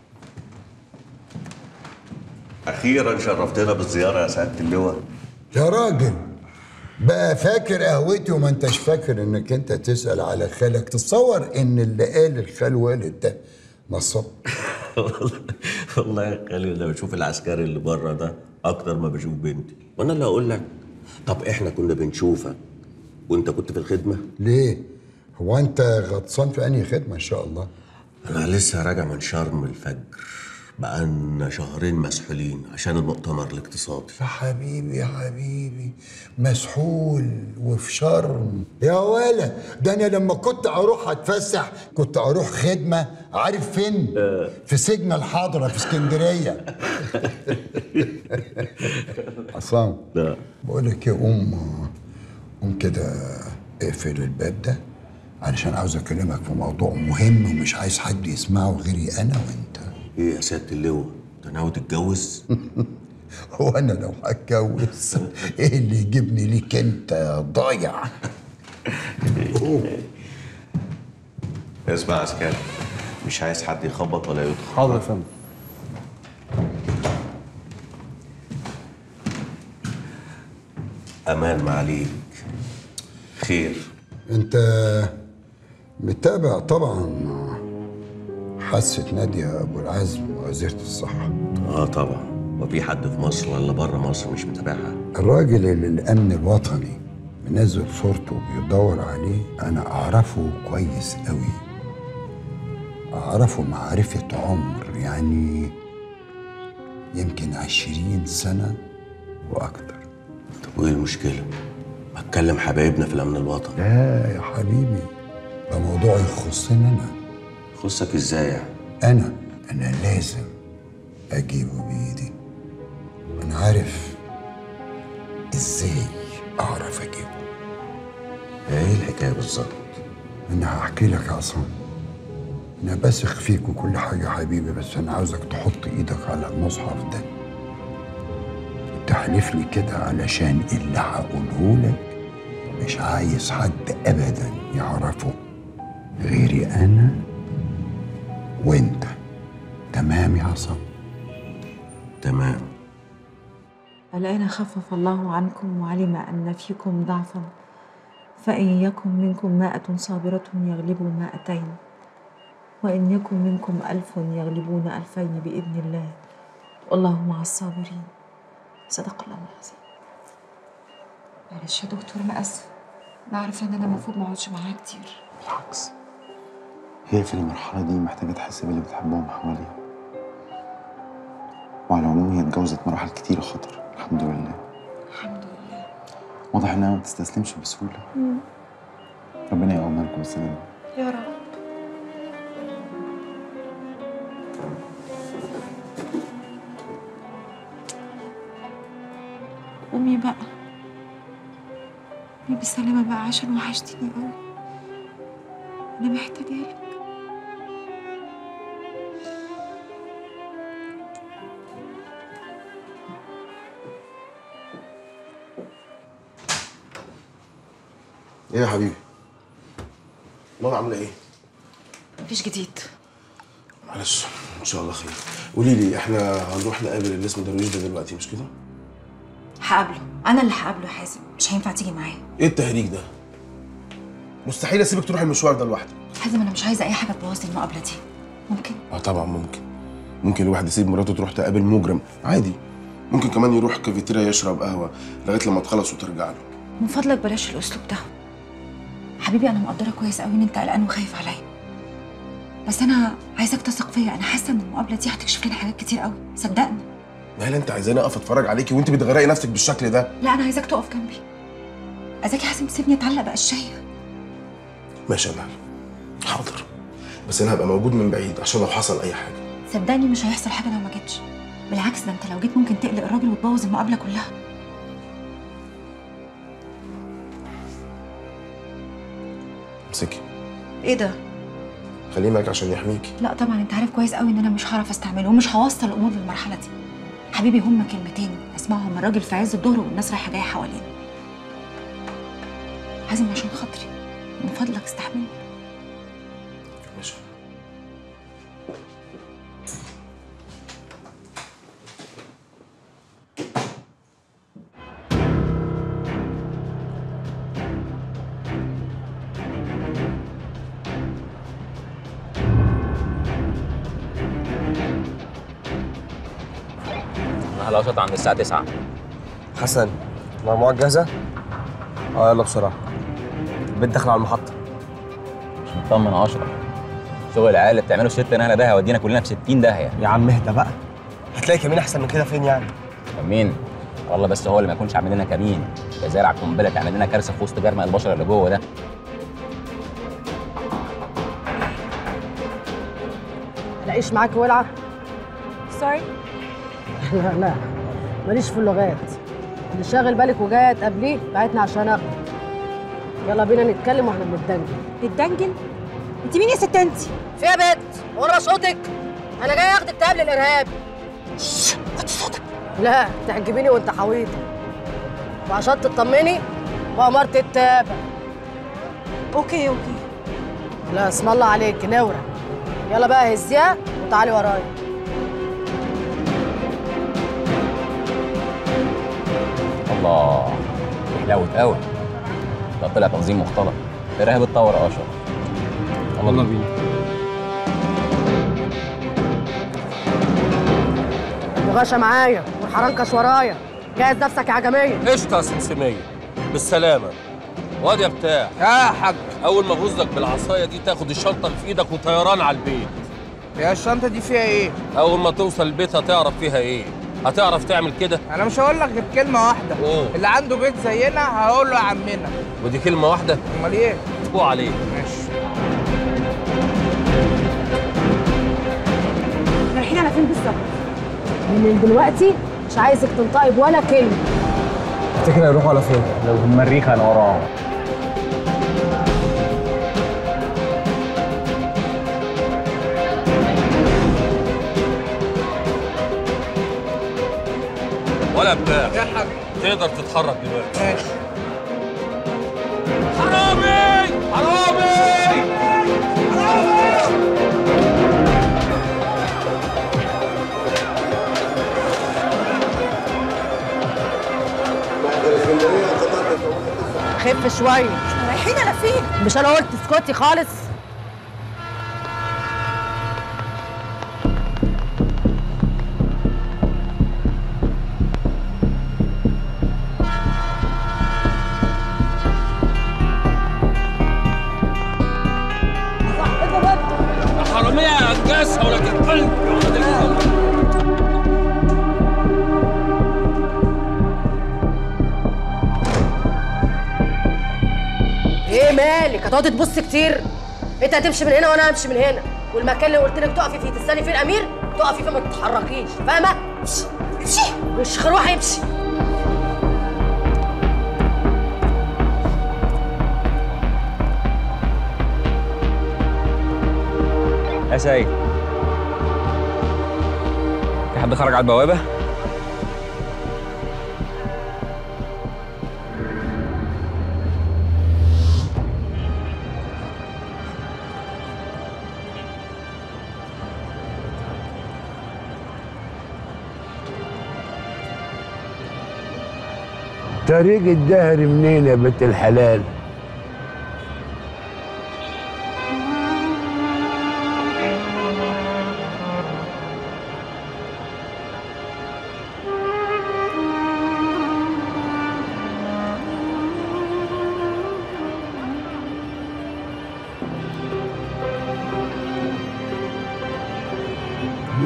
اخيرا شرفتنا بالزياره يا سعاده اللواء
يا راجل بقى فاكر قهوتي وما انتش فاكر انك انت تسأل على خالك تصور ان اللي قال الخال والد ده نصب
والله يا خالي انا بشوف العسكري اللي بره ده اكتر ما بشوف بنتي وانا اللي هقول لك طب احنا كنا بنشوفك وانت كنت في الخدمه
ليه هو انت غطسان في انهي خدمه ان شاء الله
انا لسه راجع من شرم الفجر بقالنا شهرين مسحولين عشان المؤتمر الاقتصادي
يا حبيبي يا حبيبي مسحول وفي شرم يا ولا ده انا لما كنت اروح اتفسح كنت اروح خدمه عارف فين في سجن الحضره في اسكندريه عصام
لا
بقول لك ايه قوم قوم كده اقفل الباب ده علشان عاوز اكلمك في موضوع مهم ومش عايز حد يسمعه غيري انا وانت
ايه يا سياده اللواء انت ناوي تتجوز
هو انا لو هتجوز ايه اللي يجيبني ليك انت يا ضايع
اسمع يا عسكري مش عايز حد يخبط ولا يدخل
حاضر يا فندم
امان ما عليك خير
انت متابع طبعا حادثة نادية أبو العزم وزيرة الصحة
اه طبعا وفي حد في مصر ولا بره مصر مش متابعها
الراجل اللي الأمن الوطني منزل صورته بيدور عليه أنا أعرفه كويس قوي أعرفه معرفة عمر يعني يمكن عشرين سنة وأكتر
طب وايه المشكله ما اتكلم حبايبنا في الامن الوطني
لا يا حبيبي ده موضوع يخصني أنا
يخصك ازاي يعني
أنا أنا لازم أجيبه بإيدي أنا عارف إزاي أعرف أجيبه
ايه الحكايه بالظبط
أنا هحكي لك يا عصام أنا بثق فيك وكل حاجة يا حبيبي بس أنا عاوزك تحط إيدك على المصحف ده وتحلف لي كده علشان اللي هقوله لك مش عايز حد أبدا يعرفه غيري أنا وأنت تمام يا عصام
تمام
الآن خفف الله عنكم وعلم أن فيكم ضعفا فإن يكن منكم مائة صابرة يغلبوا مائتين وإن يكن منكم ألف يغلبون ألفين بإذن الله والله مع الصابرين صدق الله العظيم
معلش يا دكتور انا اسفه انا عارفه ان انا المفروض ما اقعدش معاها كتير
بالعكس هي في المرحلة دي محتاجة تحس باللي بتحبهم حواليها وعلى العموم هي اتجوزت مراحل كتيرة خطر الحمد لله
الحمد لله
واضح انها ما بتستسلمش بسهولة ربنا يقومها لكم بالسلامة
يا رب قومي بقى قومي بالسلامة بقى عشان وحشتيني قوي أنا محتاجة لك
ايه يا حبيبي ماما عامله ايه
مفيش جديد
معلش ان شاء الله خير قولي لي احنا هنروح نقابل اللي اسمه درويش ده دلوقتي مش كده
هقابله انا اللي هقابله يا حازم مش هينفع تيجي معايا
ايه التهريج ده مستحيل اسيبك تروح المشوار ده لوحدك
حازم انا مش عايزه اي حاجه تبوظ لي المقابله دي ممكن
اه طبعا ممكن ممكن الواحد يسيب مراته تروح تقابل مجرم عادي
ممكن كمان يروح كافيتيريا يشرب قهوه لغايه لما تخلص وترجع له
من فضلك بلاش الاسلوب ده حبيبي انا مقدره كويس قوي ان انت قلقان وخايف عليا بس انا عايزاك تثق فيا انا حاسه ان المقابله دي هتكشف لنا حاجات كتير قوي صدقني
مهلا انت عايزاني اقف اتفرج عليكي وانت بتغرقي نفسك بالشكل ده
لا انا عايزاك تقف جنبي عايزاك يا حازم تسيبني اتعلق بقشايه
ماشي يا مهلا حاضر بس انا هبقى موجود من بعيد عشان لو حصل اي حاجه
صدقني مش هيحصل حاجه لو ما جيتش بالعكس ده انت لو جيت ممكن تقلق الراجل وتبوظ المقابله كلها
امسكي
ايه ده
خليه معاك عشان يحميكي
لا طبعا انت عارف كويس قوي ان انا مش هعرف استعمله ومش هوصل الامور للمرحله دي حبيبي هما كلمتين اسمعهم من راجل في عز الظهر والناس رايحه جايه حوالينا حازم عشان خاطري من فضلك استحملني
ماشي
انا هلاقط عند الساعه 9
حسن مجموعة جاهزة؟ اه يلا بسرعة البيت داخل على المحطة
مش مطمن اشرف شغل العيال اللي بتعمله ست نهله ده هيودينا كلنا في 60 داهيه
يا عم اهدى بقى هتلاقي كمين احسن من كده فين يعني؟
كمين والله بس هو اللي ما يكونش عامل لنا كمين ده زارع قنبله تعمل لنا كارثه في وسط جرمق البشر اللي جوه ده
لاقيش معاك ولعه
سوري
لا لا ماليش في اللغات اللي شاغل بالك وجايه تقابليه بعتنا عشان اخدك يلا بينا نتكلم واحنا بنتدنجل
نتدنجل انت مين يا ست انت
في يا بت وانا بشقطك انا جاي اخدك تقابل الارهاب
وطي صوتك
لا تعجبيني وانت حويطه وعشان تطمني وامارة التابة
اوكي اوكي
لا اسم الله عليك نورة يلا بقى هزيها وتعالي ورايا
الله حلاوه قوي ده طلع تنظيم مختلط الارهاب اتطور يا اشرف يلا بينا
الغاشة معايا والحرنكش ورايا جهز نفسك يا عجمية
قشطة يا سمسمية بالسلامة واد يا بتاع يا حاج أول ما أغزك بالعصاية دي تاخد الشنطة اللي في إيدك وطيران على البيت
يا الشنطة دي فيها ايه؟
أول ما توصل البيت هتعرف فيها إيه هتعرف تعمل كده
انا مش هقول لك غير كلمة واحدة
أوه.
اللي عنده بيت زينا هقول له يا عمنا
ودي كلمة واحدة
امال ايه؟
فوق عليك
ماشي
رايحين على فين بالظبط
من دلوقتي مش عايزك تنطقي بولا كلمة
تفتكر هيروحوا على فين؟
لو في المريخ انا وراهم
ولا بتاع
يا حاج
تقدر تتحرك دلوقتي
ماشي
حرامي حرامي
خف شوية
رايحين على فين؟
مش أنا قلت اسكتي خالص
حرامية هنجسها ولا تتقلب
ايه مالك هتقعدي تبص كتير انت هتمشي من هنا وانا همشي من هنا والمكان اللي قلت لك تقفي فيه تستني فيه الامير تقفي فيه ما تتحركيش فاهمه امشي امشي مش روحي امشي
يا سيد في حد خرج على البوابه
طريق الدهر منين يا بنت الحلال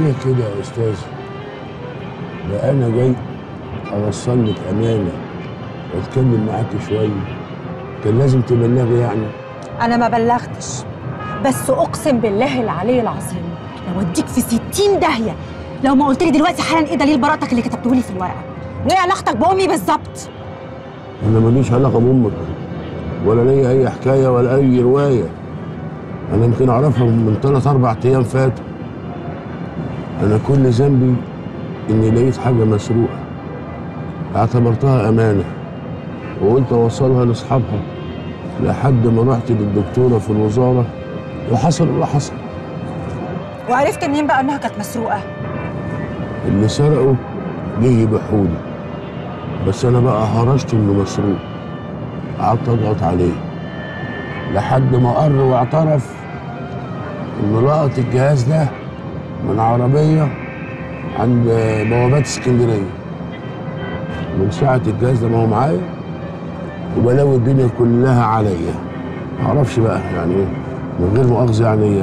ليه كده يا استاذ ده انا جاي اوصل لك امانه واتكلم معاك شويه كان لازم تبلغي يعني
انا ما بلغتش بس اقسم بالله العلي العظيم لو اديك في 60 داهيه لو ما قلت لي دلوقتي حالا ايه دليل براءتك اللي كتبته لي في الورقه وايه علاقتك بامي بالظبط
انا ماليش علاقه بامك ولا ليا اي حكايه ولا اي روايه انا يمكن اعرفها من ثلاث اربع ايام فاتوا انا كل ذنبي اني لقيت حاجه مسروقه اعتبرتها امانه وقلت اوصلها لاصحابها لحد ما رحت للدكتوره في الوزاره وحصل اللي حصل
وعرفت منين بقى انها كانت مسروقه
اللي سرقه جه يبيعهولي بس انا بقى هرشت انه مسروق قعدت اضغط عليه لحد ما قر واعترف انه لقط الجهاز ده من عربيه عند بوابات اسكندريه من ساعه الجهاز ده ما هو معايا وبلاوي الدنيا كلها عليا معرفش بقى يعني إيه، من غير مؤاخذه يعني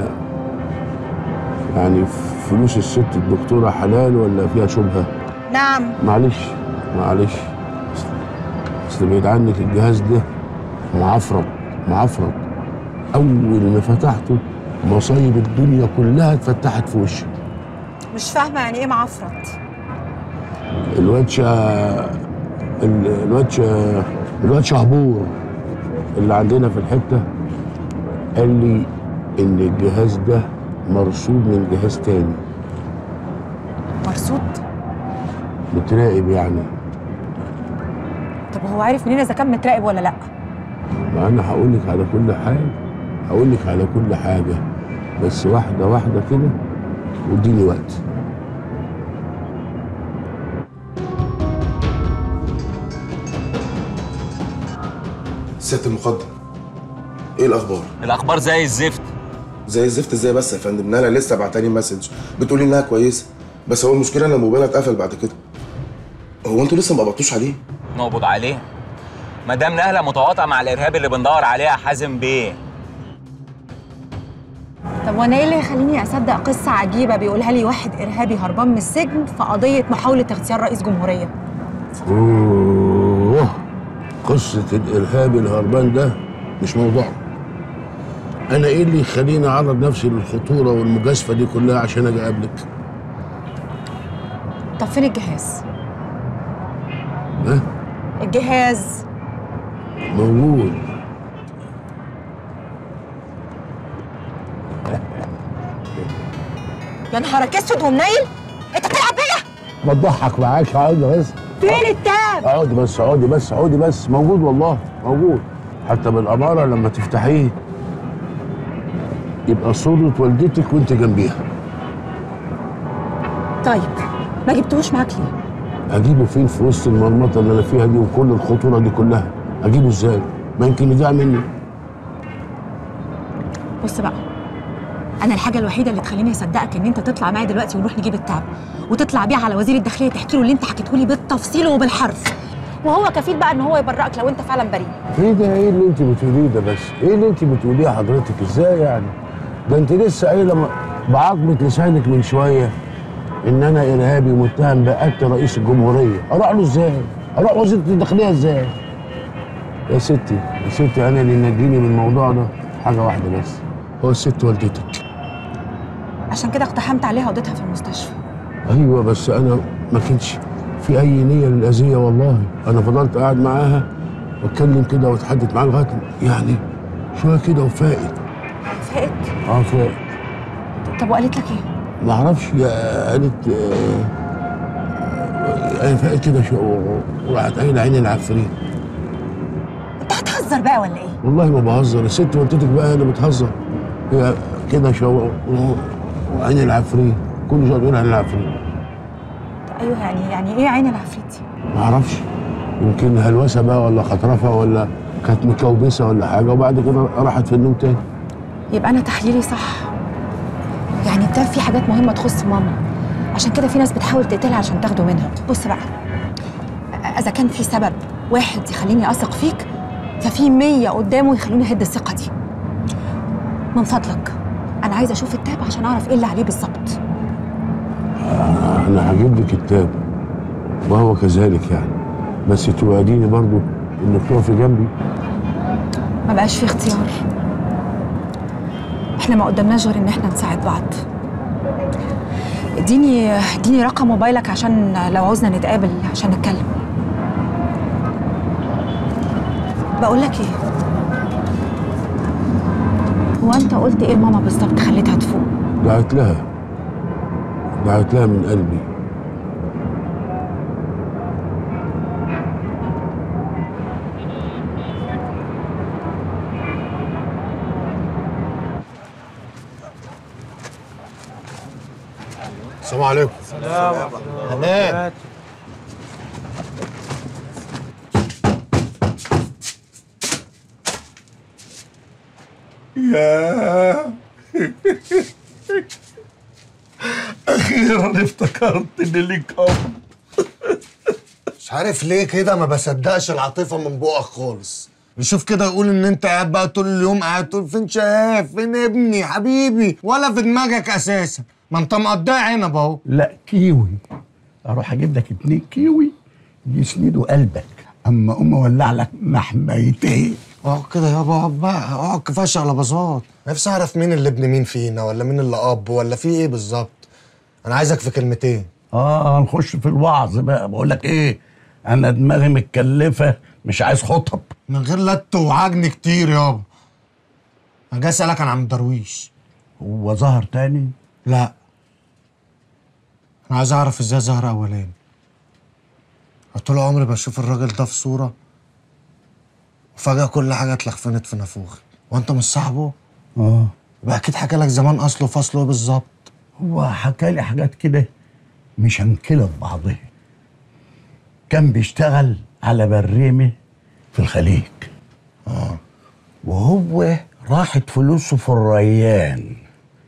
يعني فلوس الست الدكتوره حلال ولا فيها شبهه
نعم
معلش معلش اصل بعيد عنك الجهاز ده معفرط معفرط اول ما فتحته مصايب الدنيا كلها اتفتحت في وشي
مش فاهمه يعني ايه معفرط
الواد شا ال- الواد شا الواد شهبور اللي عندنا في الحته قال لي ان الجهاز ده مرصود من جهاز تاني
مرصود
متراقب يعني
طب هو عارف منين اذا كان متراقب ولا لا
ما انا هقول لك على كل حاجه هقول لك على كل حاجه بس واحده واحده كده واديني وقت
سياده المقدم ايه الاخبار
الاخبار زي الزفت
زي الزفت ازاي بس يا فندم نانا لسه بعتلي مسج بتقولي انها كويسه بس هو المشكله ان موبايلها اتقفل بعد كده هو انتوا لسه ما قبضتوش عليه
نقبض عليه مدام نهله متواطئه مع الارهاب اللي بندور عليه يا حازم بيه
طب وانا ايه اللي يخليني اصدق قصه عجيبه بيقولها لي واحد ارهابي هربان من السجن في قضيه محاوله اغتيال رئيس جمهوريه
اوه قصه الارهاب الهربان ده مش موضوع انا ايه اللي يخليني اعرض نفسي للخطوره والمجازفه دي كلها عشان اجي اقابلك
طب فين الجهاز
ها
الجهاز
موجود
يا نهارك اسود ومنيل انت بتلعب بيا
ما تضحك معاك اقعدي بس
فين التاب
اقعدي بس اقعدي بس اقعدي بس موجود والله موجود حتى بالاماره لما تفتحيه يبقى صورة والدتك وانت جنبيها
طيب ما جبتوش معاك ليه
اجيبه فين في وسط المرمطه اللي انا فيها دي وكل الخطوره دي كلها اجيبه ازاي ما يمكن يضيع مني
بص بقى انا الحاجه الوحيده اللي تخليني اصدقك ان انت تطلع معايا دلوقتي ونروح نجيب التعب وتطلع بيه على وزير الداخليه تحكي له اللي انت حكيته لي بالتفصيل وبالحرف وهو كفيل بقى ان هو يبرئك لو انت فعلا بريء
ايه ده ايه اللي انت بتقوليه ده بس ايه اللي انت بتقوليه حضرتك ازاي يعني ده انت لسه قايله م- بعظمه لسانك من شويه ان انا ارهابي متهم بقتل رئيس الجمهوريه اروح له ازاي اروح وزيره الداخليه ازاي يا ستي يا ستي انا اللي نجيني من الموضوع ده حاجه واحده بس هو الست والدتك
عشان كده اقتحمت عليها وديتها في المستشفى
ايوه بس انا ما كانش في اي نيه للاذيه والله انا فضلت قاعد معاها واتكلم كده واتحدث معاها لغايه يعني شويه كده وفائت
فاقت
اه فائت
طب وقالت لك ايه
ما اعرفش يا- قالت آه، آه، فائت كده شو وراحت قايله عين العفريت
انت هتهزر بقى ولا ايه
والله ما بهزر الست والدتك بقى هي اللي بتهزر هي كده شو وعين العفريت كل شويه تقول عين العفريت
ايوه يعني يعني ايه عين العفريت دي
ما اعرفش يمكن هلوسه بقى ولا خطرفه ولا كانت مكوبسه ولا حاجه وبعد كده راحت في النوم تاني
يبقى انا تحليلي صح يعني التاب فيه حاجات مهمه تخص ماما عشان كده في ناس بتحاول تقتلها عشان تاخده منها بص بقى اذا كان في سبب واحد يخليني اثق فيك ففي مية قدامه يخلوني اهد الثقه دي من فضلك انا عايزه اشوف التاب عشان اعرف ايه اللي عليه بالظبط
انا هجيب لك كتاب وهو كذلك يعني بس توعديني برضو انك تقفي جنبي
ما بقاش في اختيار احنا ما قدامناش غير ان احنا نساعد بعض اديني اديني رقم موبايلك عشان لو عاوزنا نتقابل عشان نتكلم بقول لك ايه هو انت قلت ايه لماما بالظبط خليتها تفوق
دعت لها دعت لها من قلبي
السلام عليكم هناك
يا اخيرا افتكرت ان ليك اب
مش عارف ليه كده ما بصدقش العاطفه من بقك خالص يشوف كده يقول ان انت قاعد بقى طول اليوم قاعد تقول فين شهاب فين ابني حبيبي ولا في دماغك اساسا ما انت مقضيها عنب اهو
لا كيوي اروح اجيب لك اتنين كيوي يسندوا قلبك اما اقوم اولع لك محميتين
اقعد كده يابا اقعد بقى اقعد كفاش على بساط نفسي اعرف مين اللي ابن مين فينا ولا مين اللي اب ولا في ايه بالظبط انا عايزك في كلمتين
اه نخش في الوعظ بقى بقول لك ايه انا دماغي متكلفه مش عايز خطب
من غير لت وعجن كتير يابا انا جاي اسالك عن عم درويش
هو ظهر تاني
لا انا عايز اعرف ازاي ظهر اولاني أنا طول عمري بشوف الراجل ده في صوره وفجاه كل حاجه اتلخفنت في نافوخي وانت مش صاحبه
اه
يبقى اكيد حكى لك زمان اصله فصله ايه بالظبط
هو حكى لي حاجات كده مشنكله ببعضها كان بيشتغل على بريمه في الخليج اه وهو راحت فلوسه في الريان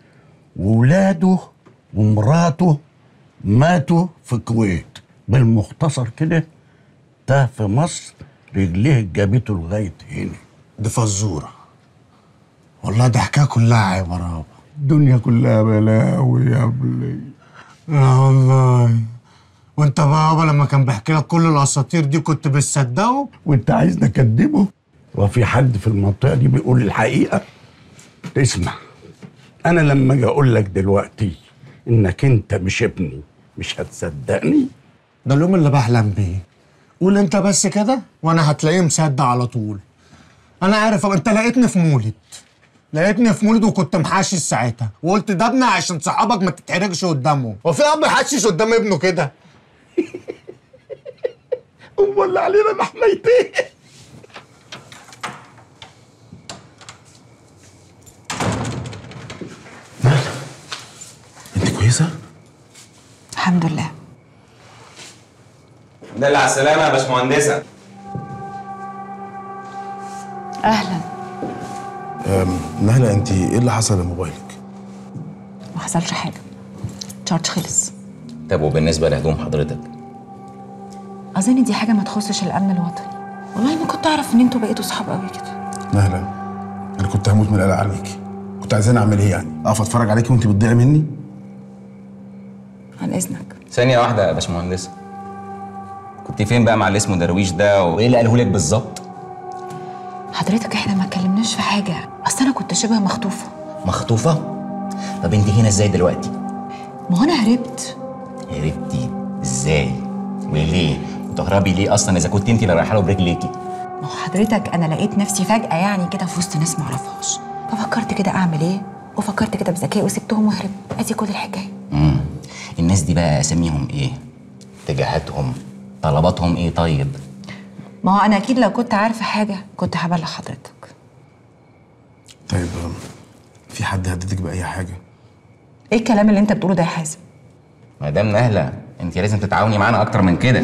وولاده ومراته ماتوا في الكويت بالمختصر كده ده في مصر رجليه جابته لغايه هنا
دي فزوره والله دي حكايه كلها عباره
الدنيا كلها بلاوي يا ابني
لا والله وانت بقى يابا لما كان بيحكي لك كل الاساطير دي كنت بتصدقه
وانت عايزني اكدبه وفي حد في المنطقه دي بيقول الحقيقه اسمع انا لما اجي اقول لك دلوقتي انك انت مش ابني مش هتصدقني
ده اليوم اللي بحلم بيه قول انت بس كده وانا هتلاقيه مصدق على طول انا عارف أبقى انت لقيتني في مولد لقيتني في مولد وكنت محشش ساعتها وقلت ده ابني عشان صحابك ما تتحرجش قدامهم هو في اب يحشش قدام ابنه كده
امال علينا محميتين
انت كويسه
الحمد لله
دل على السلامة يا باشمهندسة
اهلا
أم، نهلة انت ايه اللي حصل لموبايلك؟
ما حصلش حاجه تشارج خلص
طب وبالنسبه لهدوم حضرتك
اظن دي حاجه ما تخصش الامن الوطني والله ما كنت اعرف ان انتوا بقيتوا صحاب قوي كده
نهلة انا كنت هموت من القلق عليكي كنت عايزاني اعمل ايه يعني؟ اقف اتفرج عليكي وانت بتضيعي مني؟
عن اذنك
ثانيه واحده يا باشمهندسه كنت فين بقى مع اللي اسمه درويش ده وايه اللي قاله لك بالظبط
حضرتك احنا ما اتكلمناش في حاجه اصل انا كنت شبه مخطوفه
مخطوفة؟ طب انت هنا ازاي دلوقتي؟
ما هو انا هربت
هربتي ازاي؟ وليه؟ وتهربي ليه اصلا اذا كنت انت اللي رايحه له برجليكي؟
ما هو حضرتك انا لقيت نفسي فجاه يعني كده في وسط ناس ما اعرفهاش ففكرت كده اعمل ايه وفكرت كده بذكاء وسبتهم وهربت ادي كل الحكايه
امم الناس دي بقى اساميهم ايه؟ اتجاهاتهم طلباتهم ايه طيب؟
ما هو انا اكيد لو كنت عارفه حاجه كنت هبلغ حضرتك
طيب أم، في حد هددك باي حاجه؟
ايه الكلام اللي انت بتقوله ده يا حازم
مدام نهله انت لازم تتعاوني معانا اكتر من كده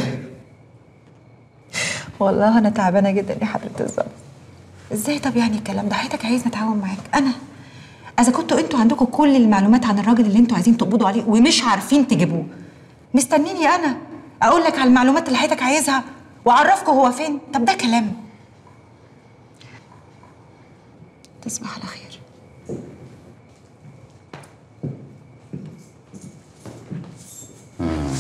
والله انا تعبانه جدا يا حضره الظابط ازاي طب يعني الكلام ده حضرتك عايزني اتعاون معاك انا اذا كنتوا انتوا عندكم كل المعلومات عن الراجل اللي انتوا عايزين تقبضوا عليه ومش عارفين تجيبوه مستنيني انا اقول لك على المعلومات اللي حضرتك عايزها واعرفكم هو فين طب ده كلام تصبح على خير
مم.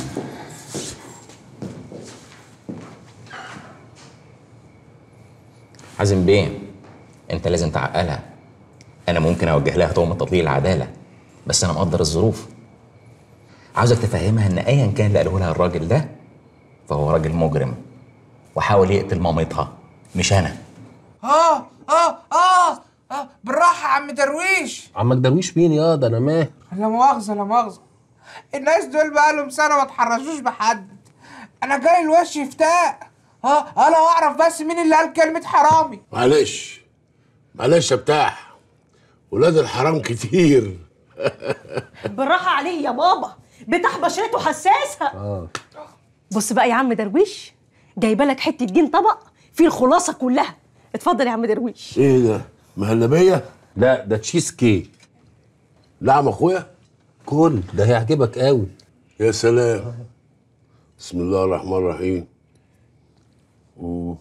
حازم بيه انت لازم تعقلها انا ممكن اوجه لها تهمه تضليل العداله بس انا مقدر الظروف عاوزك تفهمها ان ايا كان اللي قاله لها الراجل ده فهو راجل مجرم وحاول يقتل مامتها مش انا
اه اه اه اه بالراحه يا عم درويش
عمك درويش مين يا ده انا ماهر
لا مؤاخذه لا مؤاخذه الناس دول بقالهم سنه ما اتحرشوش بحد انا جاي الوش يفتاق اه انا اعرف بس مين اللي قال كلمه حرامي
معلش معلش يا بتاع ولاد الحرام كتير
بالراحة عليه يا بابا بتاع بشرته حساسة
اه
بص بقى يا عم درويش جايبه لك حتة دين طبق فيه الخلاصة كلها اتفضل يا عم درويش
ايه ده مهلبيه
لا ده تشيز كيك
لعم اخويا
كل ده هيعجبك قوي
يا سلام بسم الله الرحمن الرحيم مم.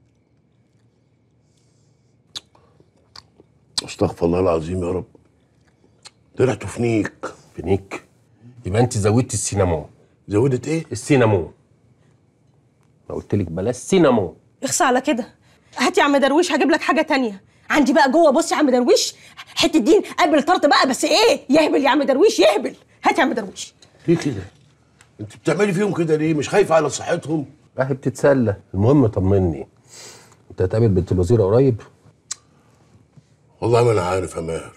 استغفر الله العظيم يا رب ده ريحته فنيك
فنيك يبقى انت زودتي السينامون
زودت ايه
السينامون انا قلت لك بلاش سينامون
اخصى على كده هات يا عم درويش هجيب لك حاجة تانية عندي بقى جوه بص يا عم درويش حتة دين قبل طرط بقى بس ايه يهبل يا عم درويش يهبل هات يا عم درويش
ليه كده انت بتعملي فيهم كده ليه مش خايفه على صحتهم
اهي بتتسلى المهم طمني انت هتقابل بنت الوزير قريب
والله ما انا عارف يا ماهر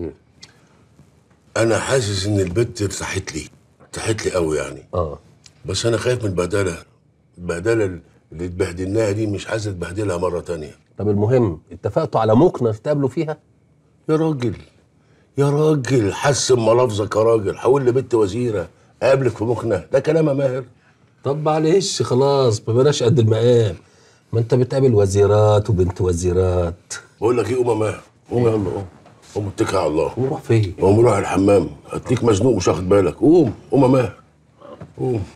انا حاسس ان البت ارتاحت لي ارتاحت لي قوي يعني
اه
بس انا خايف من البهدله البهدله اللي اتبهدلناها دي مش عايز اتبهدلها مره تانية
طب المهم اتفقتوا على مكنه تقابلوا فيها
يا راجل يا راجل حسن ملافظك يا راجل حول لبنت وزيره اقابلك في مكنه ده كلام يا ماهر
طب معلش خلاص ما بلاش قد المقام ما انت بتقابل وزيرات وبنت وزيرات
بقول لك ايه قوم يا ماهر قوم يلا قوم قوم اتكل على الله
نروح فين
قوم روح الحمام هتليك مزنوق مش واخد بالك قوم قوم يا ماهر قوم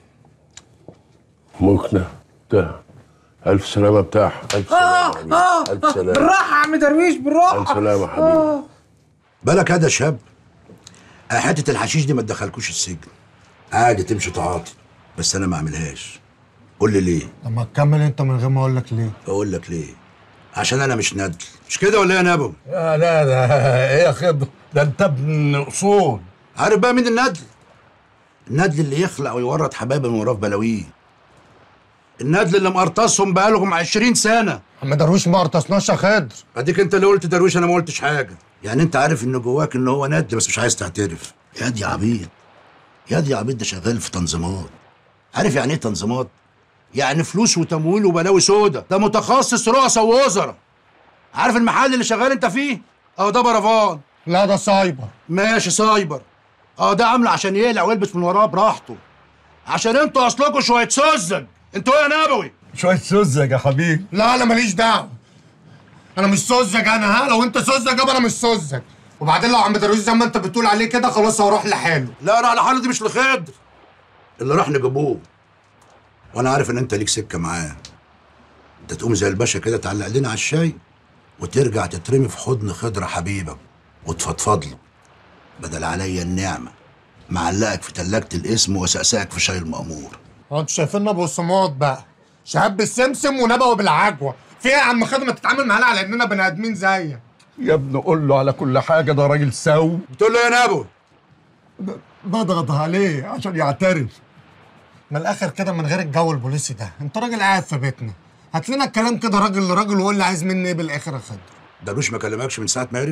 مكنه بتاع الف سلامه بتاع الف
اه
سلامه
اه
الف
آه،
سلامه
بالراحه يا عم درويش بالراحه
الف سلامه يا حبيبي
آه.
بالك هذا شاب آه، حته الحشيش دي ما تدخلكوش السجن عادي تمشي تعاطي بس انا ما اعملهاش قول لي ليه
لما تكمل انت من غير ما اقول لك ليه
اقول لك ليه عشان انا مش ندل مش كده ولا ايه يا نبو
لا لا ده ايه يا خضر ده انت ابن اصول
عارف بقى مين الندل الندل اللي يخلق ويورط حبايبه من وراه في بلاويه الندل اللي مقرطصهم بقالهم 20 سنه
عم درويش ما قرطسناش يا خضر
اديك انت اللي قلت درويش انا ما قلتش حاجه يعني انت عارف ان جواك ان هو ند بس مش عايز تعترف يا دي عبيط يا دي عبيط ده شغال في تنظيمات عارف يعني ايه تنظيمات يعني فلوس وتمويل وبلاوي سودا ده متخصص رؤساء ووزراء عارف المحل اللي شغال انت فيه اه ده برفان
لا ده سايبر
ماشي سايبر اه ده عامله عشان يقلع ويلبس من وراه براحته عشان انتوا اصلكوا شويه سذج انتوا ايه يا نبوي
شويه سذج يا حبيبي لا انا ماليش دعوه انا مش سذج انا ها لو انت سذج يبقى انا مش سذج وبعدين لو عم درويش زي ما انت بتقول عليه كده خلاص هروح لحاله
لا انا على حاله دي مش لخضر اللي راح نجيبوه وانا عارف ان انت ليك سكه معاه انت تقوم زي الباشا كده تعلق لنا على الشاي وترجع تترمي في حضن خضر حبيبك وتفضفض له بدل عليا النعمه معلقك في تلاجة الاسم وسقسقك في شاي المأمور
هو انتوا شايفيننا بصمات بقى شهاب بالسمسم ونبوي بالعجوه في ايه يا عم خدمه تتعامل معانا على اننا بني ادمين زيك
يا ابني قول له على كل حاجه ده راجل سو
بتقول له يا نبوي
بضغط عليه عشان يعترف من الاخر كده من غير الجو البوليسي ده انت راجل قاعد في بيتنا هات لنا الكلام كده راجل لراجل وقول لي عايز مني ايه بالاخر يا خضر
درويش ما كلمكش من ساعه ما هرب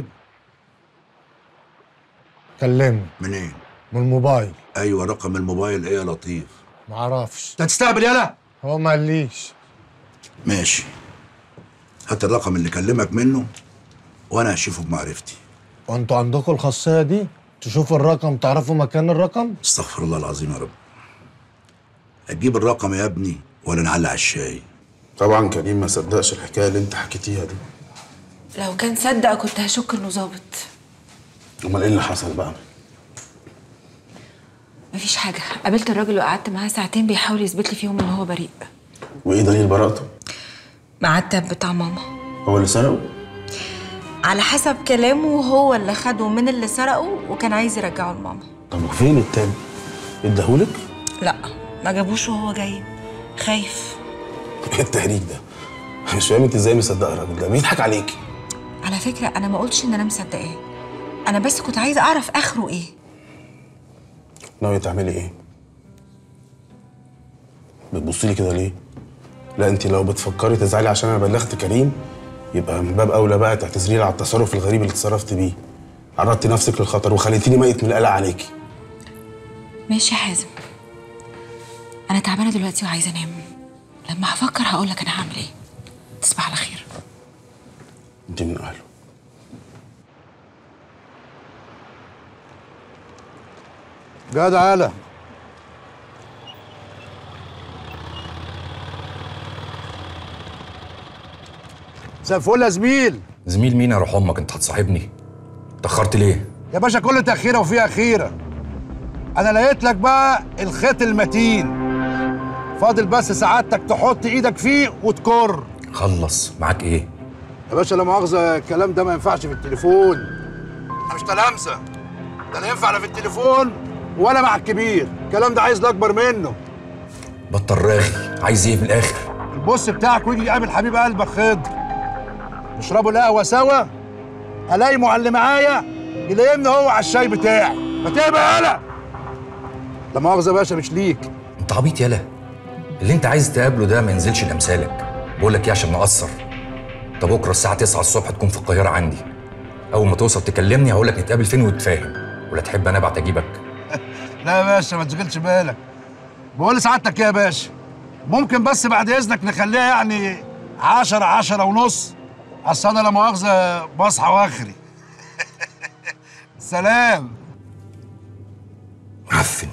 كلمني
منين
من الموبايل
ايوه رقم الموبايل ايه يا لطيف
معرفش
انت تستقبل يالا
هو ما قاليش
ماشي هات الرقم اللي كلمك منه وانا هشوفه بمعرفتي
وانتوا عندكم الخاصيه دي تشوفوا الرقم تعرفوا مكان الرقم
استغفر الله العظيم يا رب هتجيب الرقم يا ابني ولا نعلق على الشاي
طبعا كريم ما صدقش الحكايه اللي انت حكيتيها دي
لو كان صدق كنت هشك انه ظابط
امال ايه اللي حصل بقى
مفيش حاجه قابلت الراجل وقعدت معاه ساعتين بيحاول يثبت لي فيهم ان هو بريء
وايه دليل براءته
مع التاب بتاع ماما
هو اللي سرقه
على حسب كلامه هو اللي خده من اللي سرقه وكان عايز يرجعه لماما
طب وفين التاني اداهولك
لا ما جابوش وهو جاي خايف
ايه التهريج ده
مش فاهم انت ازاي مصدقه الراجل ده بيضحك عليكي
على فكره انا ما قلتش ان انا مصدقاه انا بس كنت عايزه اعرف اخره ايه
ناويه تعملي ايه بتبصي لي كده ليه لا انت لو بتفكري تزعلي عشان انا بلغت كريم يبقى من باب اولى بقى تعتذري لي على التصرف الغريب اللي اتصرفت بيه عرضتي نفسك للخطر وخليتيني ميت من القلق عليكي
ماشي يا حازم انا تعبانه دلوقتي وعايزه انام لما هفكر هقول لك انا هعمل ايه تصبح على خير
انت من اهله
جدع يالا مساء الفل يا زميل
زميل مين يا روح امك انت هتصاحبني اتاخرت ليه
يا باشا كل تأخيرة وفيها خيرة أنا لقيت لك بقى الخيط المتين فاضل بس سعادتك تحط إيدك فيه وتكر
خلص معاك ايه
يا باشا لا مؤاخذة الكلام ده ما ينفعش في التليفون أنا مش تلامسة ده لا ينفع لا في التليفون ولا مع الكبير الكلام ده عايز الأكبر منه
بطل راغي عايز ايه من الاخر
البص بتاعك ويجي يقابل حبيب قلبك خضر نشربوا القهوة سوا ألاقي معلم معايا يلاقيني هو على الشاي بتاعي ما تبقى يالا لا مؤاخذة يا باشا مش ليك
انت عبيط يالا اللي انت عايز تقابله ده ما ينزلش لامثالك بقول لك ايه عشان مقصر انت بكره الساعه 9 الصبح تكون في القاهره عندي اول ما توصل تكلمني هقول لك نتقابل فين ونتفاهم ولا تحب انا ابعت اجيبك
لا يا باشا ما تشغلش بالك بقول لسعادتك ايه يا باشا ممكن بس بعد اذنك نخليها يعني عشرة عشرة ونص اصل انا لا مؤاخذة بصحى واخري سلام
معفن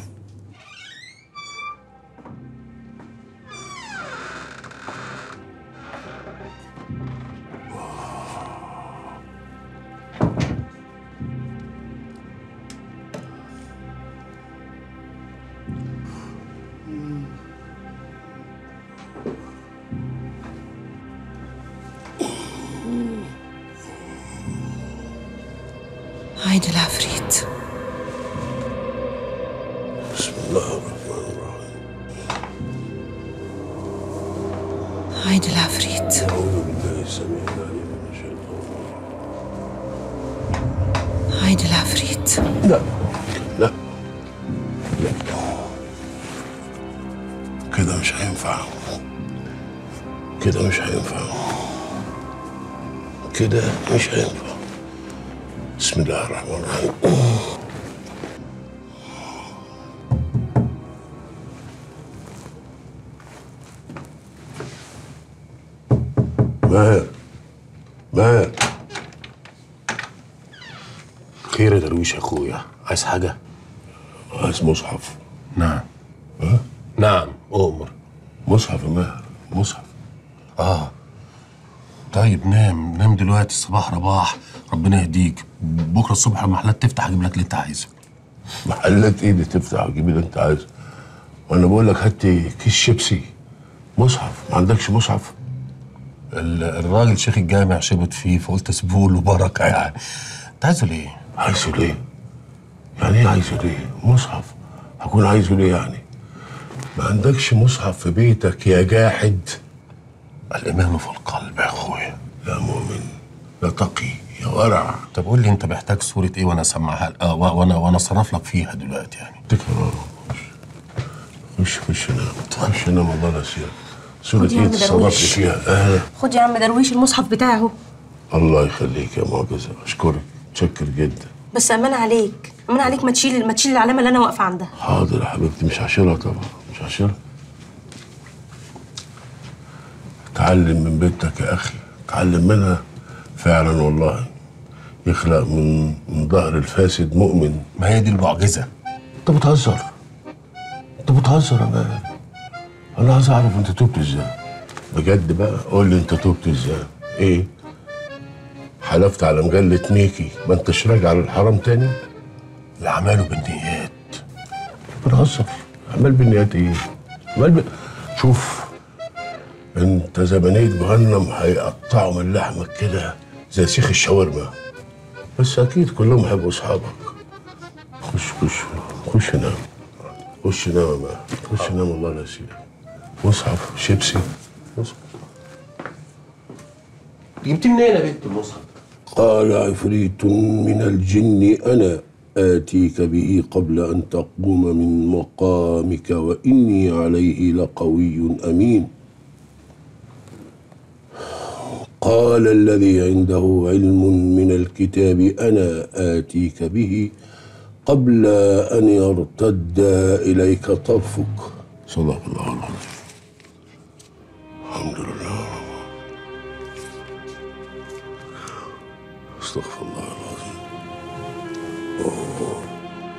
عيد العفريت
بسم الله الرحمن الرحيم
عيد العفريت
أعوذ بالله السميع العليم من الشيطان
عيد العفريت
لا لا لا كده مش هينفع كده مش هينفع كده مش هينفع بسم الله الرحمن الرحيم ماهر ماهر خير يا درويش يا اخويا عايز حاجه عايز مصحف
نعم
ها
نعم أؤمر
مصحف يا ماهر مصحف
اه طيب نام نام دلوقتي الصباح رباح ربنا يهديك بكره الصبح المحلات تفتح اجيب لك اللي انت عايزه
محلات ايدي تفتح وتجيب اللي انت عايزه وانا بقول لك هات كيس شيبسي مصحف ما عندكش مصحف
ال- الراجل شيخ الجامع شبط فيه فقلت اسيبه له بركه يعني انت عايزه ليه؟
عايزه ليه؟ يعني ايه عايزه ليه؟ مصحف هكون عايزه ليه يعني؟ ما عندكش مصحف في بيتك يا جاحد
الايمان في القلب يا اخويا
يا مؤمن يا تقي يا ورع
طب قول لي انت محتاج صوره ايه وانا اسمعها لك اه و- وانا وانا اصرف لك فيها دلوقتي يعني
تكفى خش خش نام خش نام الله لا يسيرك سورة
خد يا
ايه
عم
تصرف
درويش.
لي فيها اهلا
خد يا عم درويش المصحف بتاعه
الله يخليك يا معجزة اشكرك متشكر جدا
بس امان عليك امان عليك ما تشيل ما تشيل العلامه اللي انا واقفه عندها
حاضر يا حبيبتي مش هشيلها طبعا مش هشيلها اتعلم من بنتك يا اخي اتعلم منها فعلا والله يخلق من من ظهر الفاسد مؤمن
ما هي دي المعجزه
انت بتهزر انت بتهزر يا ماهر انا عايز اعرف انت تبت ازاي بجد بقى قول لي انت تبت ازاي ايه حلفت على مجلة ميكي ما انتش راجع للحرام تاني
الاعمال بالنيات
بتهزر اعمال بالنيات ايه اعمال ب... شوف انت زبانية جهنم هيقطعوا من لحمك كده زي سيخ الشاورما بس اكيد كلهم هيبقوا اصحابك خش خش خش نام خش نام يا ماهر. خش نام الله لا يسيبك مصحف شيبسي مصحف
جبت منين يا بنت المصحف
قال عفريت من الجن أنا آتيك به قبل أن تقوم من مقامك وإني عليه لقوي أمين قال الذي عنده علم من الكتاب أنا آتيك به قبل أن يرتد إليك طرفك صدق الله العظيم الحمد لله استغفر الله العظيم أوه.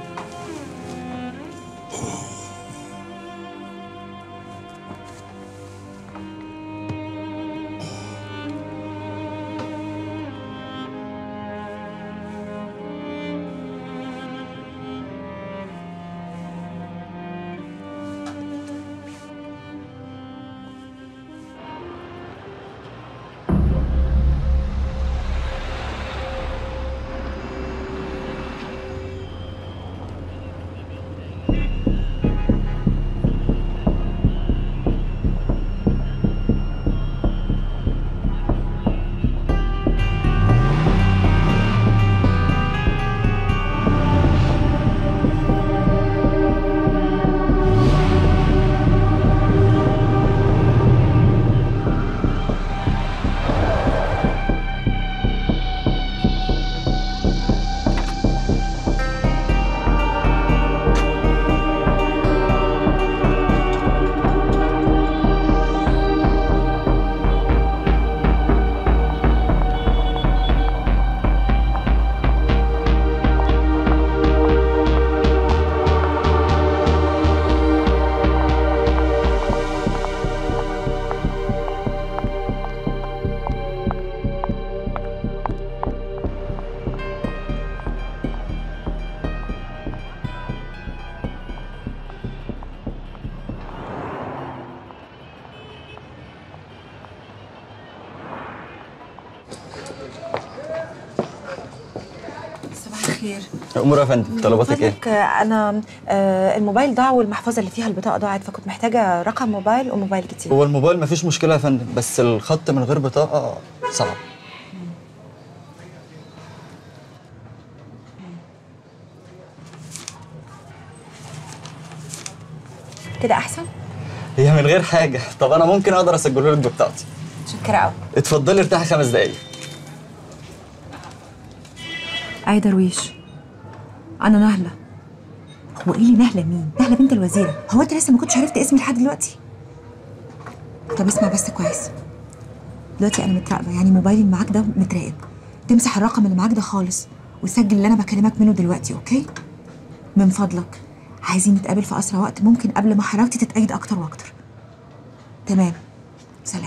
صباح الخير
امور يا فندم طلباتك ايه؟
فضلك آه، انا آه، الموبايل ضاع والمحفظه اللي فيها البطاقه ضاعت فكنت محتاجه رقم موبايل وموبايل جديد
هو الموبايل مفيش مشكله يا فندم بس الخط من غير بطاقه صعب
كده احسن
هي من غير حاجه طب انا ممكن اقدر اسجله لك ببطاقتي
متشكره قوي
اتفضلي ارتاحي خمس دقايق
اي درويش انا نهله هو ايه اللي نهله مين نهله بنت الوزيره هو انت لسه ما كنتش عرفت اسمي لحد دلوقتي طب اسمع بس كويس دلوقتي انا متراقبه يعني موبايلي اللي معاك ده متراقب تمسح الرقم اللي معاك ده خالص وسجل اللي انا بكلمك منه دلوقتي اوكي من فضلك عايزين نتقابل في اسرع وقت ممكن قبل ما حرارتي تتأيد اكتر واكتر تمام سلام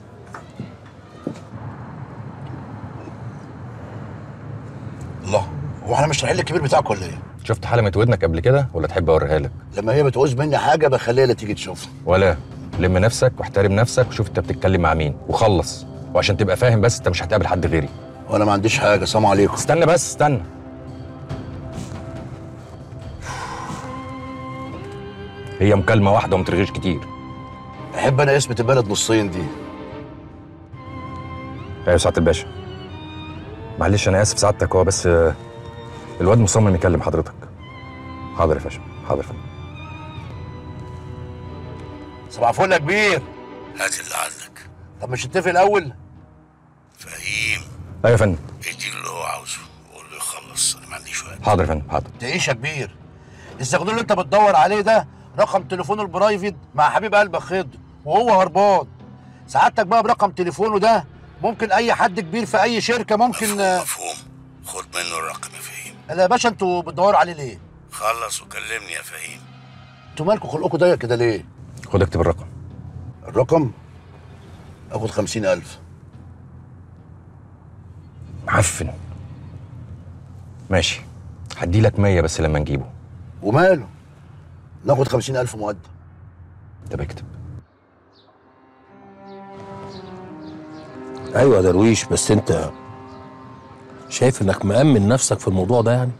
الله هو احنا مش رايحين للكبير بتاعك ولا ايه؟
شفت حلمة ودنك قبل كده ولا تحب اوريها لك
لما هي بتعوز مني حاجه بخليها اللي تيجي تشوفها
ولا لم نفسك واحترم نفسك وشوف انت بتتكلم مع مين وخلص وعشان تبقى فاهم بس انت مش هتقابل حد غيري
وانا ما عنديش حاجه سلام عليكم
استنى بس استنى هي مكالمة واحدة وما ترغيش كتير
احب انا اسم البلد نصين دي
ايوه سعادة الباشا معلش انا اسف سعادتك هو بس آه، الواد مصمم يكلم حضرتك حاضر يا فندم حاضر يا فندم
صباح الفل يا كبير هات اللي عندك طب مش نتفق الاول؟ فهيم
ايوه يا فندم
اديله اللي هو عاوزه وقول له يخلص انا ما عنديش وقت
حاضر يا فندم حاضر
تعيش يا كبير الزغلول اللي انت بتدور عليه ده رقم تليفونه البرايفت مع حبيب قلبك خضر وهو هربان سعادتك بقى برقم تليفونه ده ممكن اي حد كبير في اي شركه ممكن مفهوم, مفهوم. خد منه الرقم يا فهيم لا يا باشا انتوا بتدوروا عليه ليه خلص وكلمني يا فهيم انتوا مالكوا خلقكم ضيق كده ليه
خد اكتب الرقم
الرقم اخد خمسين ألف
معفن ماشي هدي لك 100 بس لما نجيبه
وماله ناخد خمسين ألف مقدم
طب اكتب
ايوه يا درويش بس انت شايف انك مأمن نفسك في الموضوع ده يعني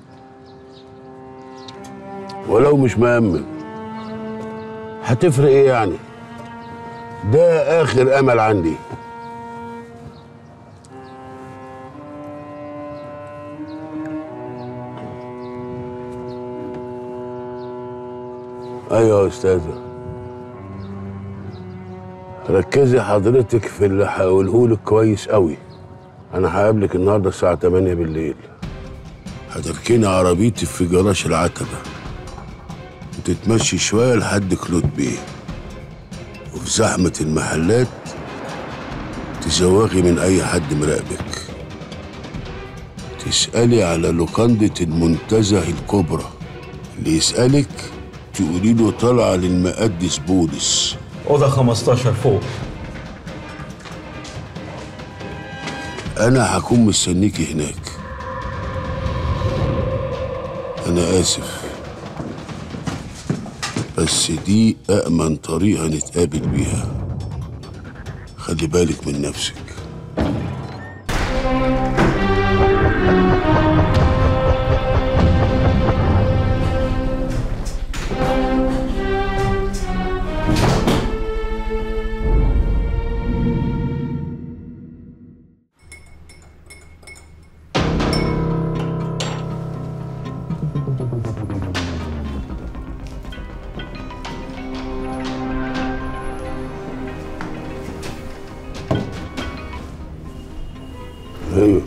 ولو مش مأمن هتفرق ايه يعني ده اخر امل عندي
ايوه يا استاذه ركزي حضرتك في اللي هقوله لك كويس قوي انا هقابلك النهارده الساعه 8 بالليل هتركني عربيتي في جراج العتبه وتتمشي شويه لحد كلود بيه وفي زحمه المحلات تزوغي من اي حد مراقبك تسالي على لوكانده المنتزه الكبرى اللي يسالك تقولي له طالعه للمقدس بولس
اوضه 15 فوق
انا هكون مستنيكي هناك انا اسف بس دي أأمن طريقة نتقابل بيها خلي بالك من نفسك ايوه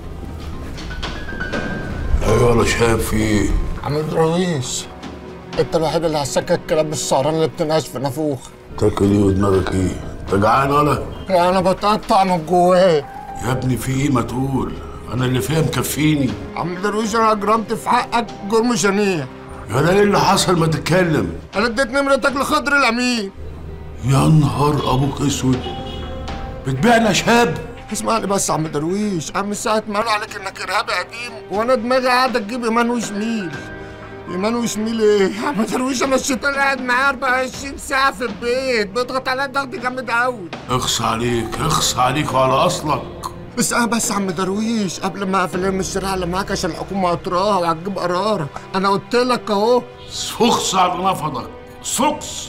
ايوه انا شايف في ايه
عم درويش انت الوحيد اللي هسكت كلام السهران اللي بتنقش في نافوخ
تاكل ايه ودماغك ايه انت جعان ولا
يعني انا بتقطع من جوايا
يا ابني في ايه ما تقول انا اللي فيها مكفيني
عم درويش انا اجرمت في حقك جرم شنيع
يا ده ايه اللي حصل ما تتكلم
انا اديت نمرتك لخضر الامين
يا نهار ابوك اسود بتبيعنا شاب
اسمعني بس يا عم درويش انا من ساعه ما قالوا عليك انك ارهابي قديم وانا دماغي قاعده تجيب ايمان وشميل ايمان وشميل ايه يا عم درويش انا الشيطان قاعد معايا 24 ساعه في البيت بيضغط عليا ضغط جامد قوي
اخص عليك اخص عليك وعلى اصلك
بس انا بس يا عم درويش قبل ما اقفل ام الشارع اللي معاك عشان الحكومه قطراها وهتجيب قراره انا قلت لك اهو
سخص على نفضك سخص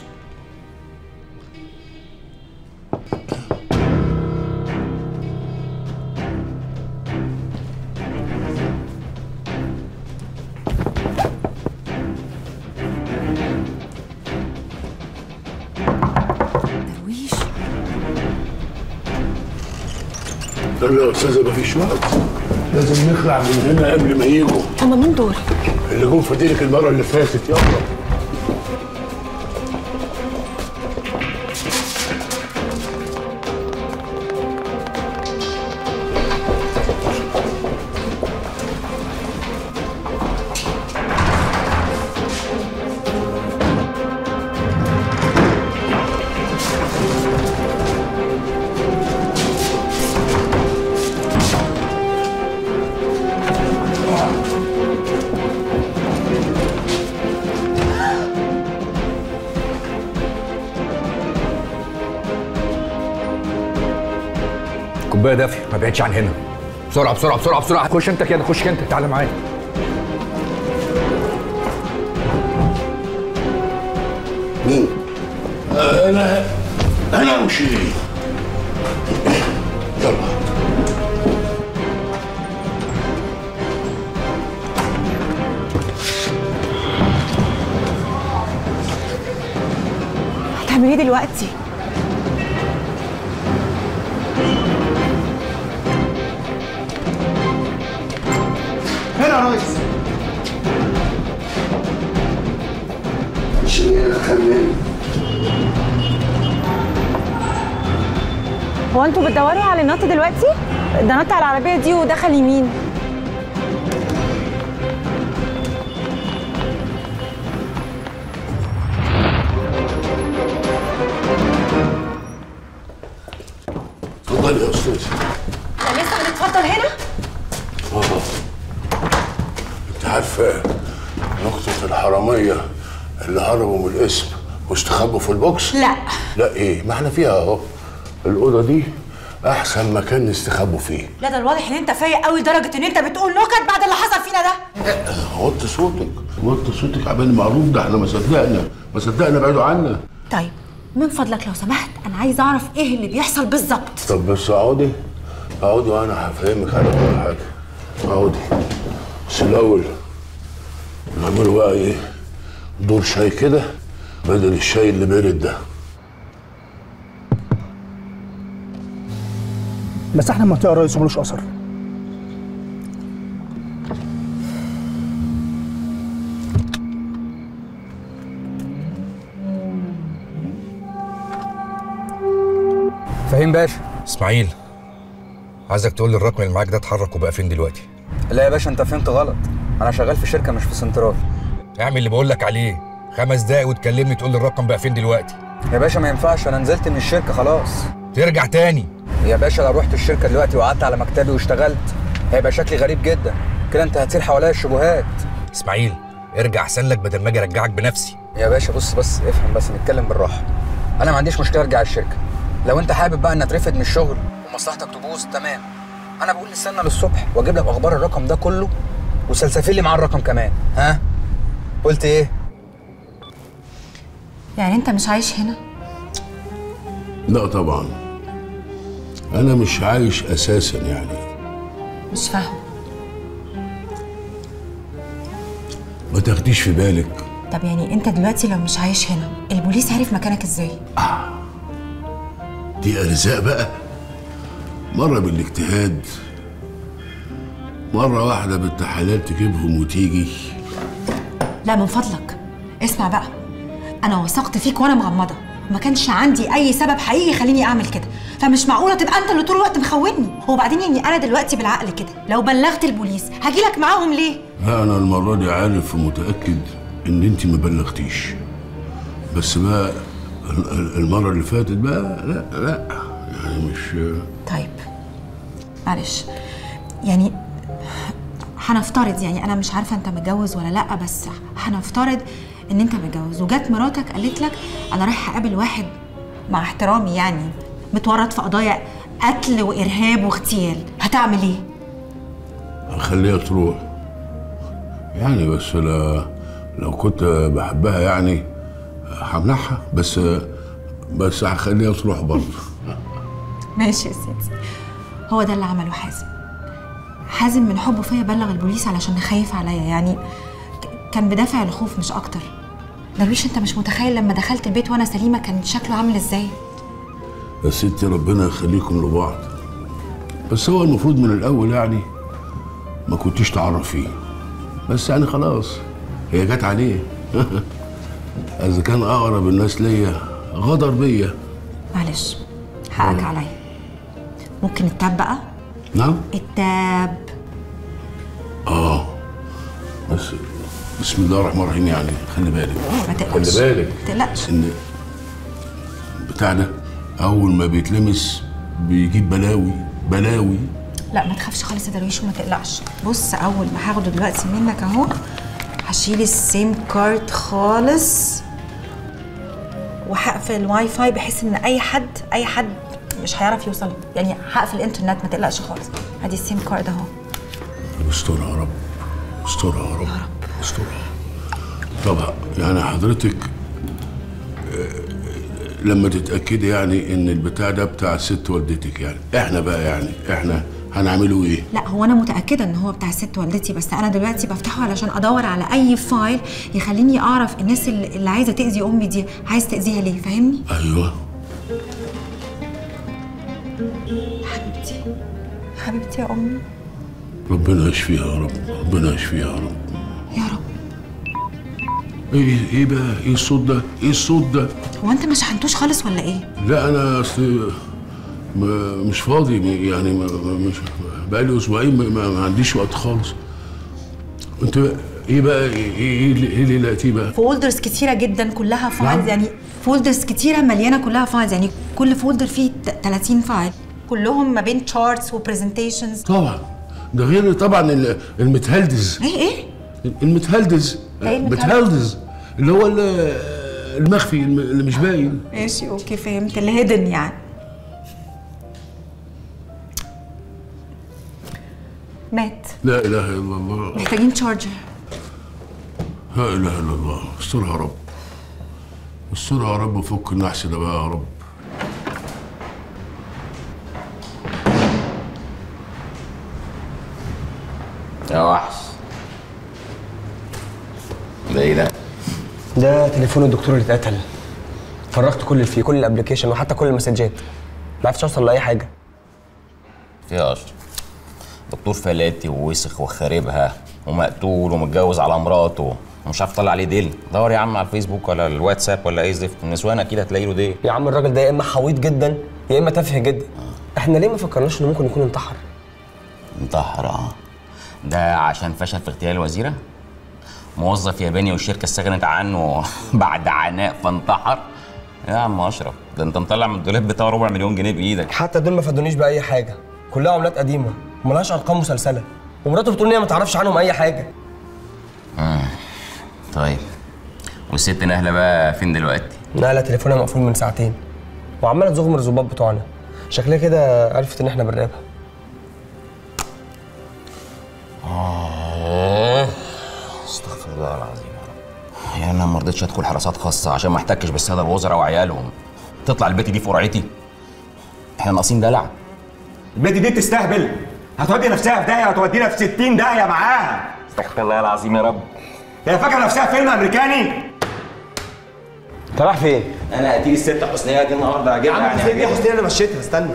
درويش
يلا يا استاذه مفيش وقت لازم نخلع من هنا قبل ما يجوا
هما مين دول؟
اللي جم في ديرك المره اللي فاتت يلا
كوبايه دافيه ما بعدش عن هنا بسرعه بسرعه بسرعه بسرعه خش انت كده خش انت تعالى معايا
مين؟ انا انا وشيرين يلا
هتعمل ايه دلوقتي؟
هنا يا ريس
شيرين خليني
هو انتوا بتدوروا على النط دلوقتي؟ ده نط على العربيه دي ودخل يمين
اتفضلي يا استاذ
احنا لسه هنتفضل هنا؟
اه انت عارفه نقطة الحرامية اللي هربوا من القسم واستخبوا في البوكس؟
لا
لا ايه ما احنا فيها اهو الأوضة دي أحسن مكان نستخبوا فيه
لا ده الواضح ان انت فايق قوي لدرجه ان انت بتقول نكت بعد اللي حصل فينا ده
وطي صوتك وطي صوتك عبال معروف ده احنا ما صدقنا ما صدقنا بعدوا عنا
طيب من فضلك لو سمحت انا عايز اعرف ايه اللي بيحصل بالظبط
طب بس اقعدي اقعدي وانا هفهمك على كل حاجة اقعدي بس الأول نعملوا بقى ايه دور شاي كده
بدل الشاي اللي بارد ده
بس احنا منطقه رئيس وملوش اثر
فهيم باشا اسماعيل عايزك تقول لي الرقم اللي معاك ده اتحرك وبقى فين دلوقتي
لا يا باشا انت فهمت غلط انا شغال في شركه مش في سنترال
اعمل اللي بقول لك عليه خمس دقايق وتكلمني تقول لي الرقم بقى فين دلوقتي
يا باشا ما ينفعش انا نزلت من الشركه خلاص
ترجع تاني
يا باشا لو رحت الشركه دلوقتي وقعدت على مكتبي واشتغلت هيبقى شكلي غريب جدا كده انت هتصير حواليا الشبهات
اسماعيل ارجع احسن لك بدل ما اجي ارجعك بنفسي
يا باشا بص بس افهم بس نتكلم بالراحه انا ما عنديش مشكله ارجع الشركه لو انت حابب بقى ان اترفد من الشغل ومصلحتك تبوظ تمام انا بقول نستنى للصبح واجيب لك اخبار الرقم ده كله وسلسفيل لي معاه الرقم كمان ها قلت ايه
يعني انت مش عايش هنا
لا طبعا انا مش عايش اساسا يعني
مش فاهمه
ما تاخديش في بالك
طب يعني انت دلوقتي لو مش عايش هنا البوليس عرف مكانك ازاي
دي ارزاق بقى مره بالاجتهاد مره واحده بنت حلال تجيبهم وتيجي
لا من فضلك اسمع بقى انا وثقت فيك وانا مغمضه ما كانش عندي اي سبب حقيقي يخليني اعمل كده فمش معقوله تبقى انت اللي طول الوقت مخوني وبعدين يعني انا دلوقتي بالعقل كده لو بلغت البوليس هجيلك معاهم ليه
لا انا المره دي عارف ومتاكد ان انت ما بلغتيش بس بقى ال- ال- المره اللي فاتت بقى لا لا يعني مش
طيب معلش يعني هنفترض يعني انا مش عارفه انت متجوز ولا لا بس هنفترض ان انت متجوز وجت مراتك قالت لك انا رايحه اقابل واحد مع احترامي يعني متورط في قضايا قتل وارهاب واغتيال هتعمل ايه
هخليها تروح يعني بس لا لو كنت بحبها يعني همنعها بس بس هخليها تروح برضه
ماشي يا سيدي هو ده اللي عمله حازم حازم من حبه فيا بلغ البوليس علشان خايف عليا يعني ك- كان بدافع الخوف مش اكتر درويش انت مش متخيل لما دخلت البيت وانا سليمه كان شكله عامل ازاي
يا ستي ربنا يخليكم لبعض بس هو المفروض من الاول يعني ما كنتش تعرفيه بس يعني خلاص هي جت عليه اذا كان اقرب الناس ليا غدر بيا
معلش حقك عليا ممكن التاب بقى
نعم
التاب
اه بس بسم الله الرحمن الرحيم يعني خلي بالك
ما تقلقش
خلي بالك
ما تقلقش
ان بتاع ده اول ما بيتلمس بيجيب بلاوي بلاوي
لا ما تخافش خالص يا درويش وما تقلقش بص اول ما هاخده دلوقتي منك اهو هشيل السيم كارد خالص وهقفل الواي فاي بحيث ان اي حد اي حد مش هيعرف يوصل يعني هقفل الانترنت ما تقلقش خالص ادي السيم كارد اهو
استرها يا رب استرها يا رب استرها طب يعني حضرتك آه، لما تتاكدي يعني ان البتاع ده بتاع ست والدتك يعني احنا بقى يعني احنا هنعمله ايه
لا هو انا متاكده ان هو بتاع ست والدتي بس انا دلوقتي بفتحه علشان ادور على اي فايل يخليني اعرف الناس اللي اللي عايزه تاذي امي دي عايز تاذيها ليه فاهمني
ايوه
حبيبتي حبيبتي يا امي
ربنا يشفيها يا رب ربنا يشفيها يا رب
يا رب
ايه ايه بقى ايه الصوت ده ايه الصوت ده
هو انت ما شحنتوش خالص ولا ايه
لا انا اصل ما- مش فاضي يعني ما ما- مش بقالي اسبوعين ما, ما, ما عنديش وقت خالص انت ايه بقى ايه ايه اللي- ايه اللي لقيتيه بقى
فولدرز كتيره جدا كلها فايلز
نعم.
يعني فولدرز كتيره مليانه كلها فايلز يعني كل فولدر فيه ت- 30 فايل كلهم ما بين تشارتس وبرزنتيشنز
طبعا ده غير طبعا ال- المتهلدز
ايه ايه
المتهلدز
إيه المتهلدز؟
متهلدز اللي هو ال- المخفي الم- اللي مش باين
ماشي اوكي فهمت الهيدن يعني مات
لا اله الا الله
محتاجين تشارجر
لا اله الا الله استرها يا رب استرها يا رب وفك النحس ده بقى يا رب
يا وحش ده ايه ده؟
ده تليفون الدكتور اللي اتقتل فرغت كل اللي فيه كل الابلكيشن وحتى كل المسجات ما عرفتش اوصل لاي حاجه
فيها اشرف دكتور فلاتي ووسخ وخاربها ومقتول ومتجوز على مراته ومش عارف طلع عليه ديل دور يا عم على الفيسبوك ولا الواتساب ولا اي زفت النسوان اكيد هتلاقي له ديل
يا عم الراجل ده يا اما حويط جدا يا اما تافه جدا احنا ليه ما فكرناش انه ممكن يكون انتحر
انتحر اه ده عشان فشل في اغتيال الوزيره موظف ياباني والشركه استغنت عنه بعد عناء فانتحر يا عم اشرف ده انت مطلع من الدولاب بتاعه ربع مليون جنيه بايدك
حتى دول ما فادونيش باي حاجه كلها عملات قديمه وملهاش ارقام مسلسله ومراته بتقول ان هي ما تعرفش عنهم اي حاجه
آه. طيب والست نهله بقى فين دلوقتي
نقله تليفونها مقفول من ساعتين وعماله تزغم الظباط بتوعنا شكلها كده عرفت ان احنا بنراقبها
آه. استغفر الله العظيم يا رب يعني انا ما رضيتش ادخل حراسات خاصه عشان ما احتكش بالساده الوزراء وعيالهم تطلع البت دي في قرعتي احنا ناقصين دلع
البنت دي بتستهبل هتودي نفسها في داهيه وتودينا في 60 داهيه معاها استغفر الله العظيم يا رب هي فاكره نفسها فيلم امريكاني
انت رايح فين؟
انا هتيجي الست حسنيه دي النهارده هجيبها
يا عم حسين ايه حسين انا مشيتها استنى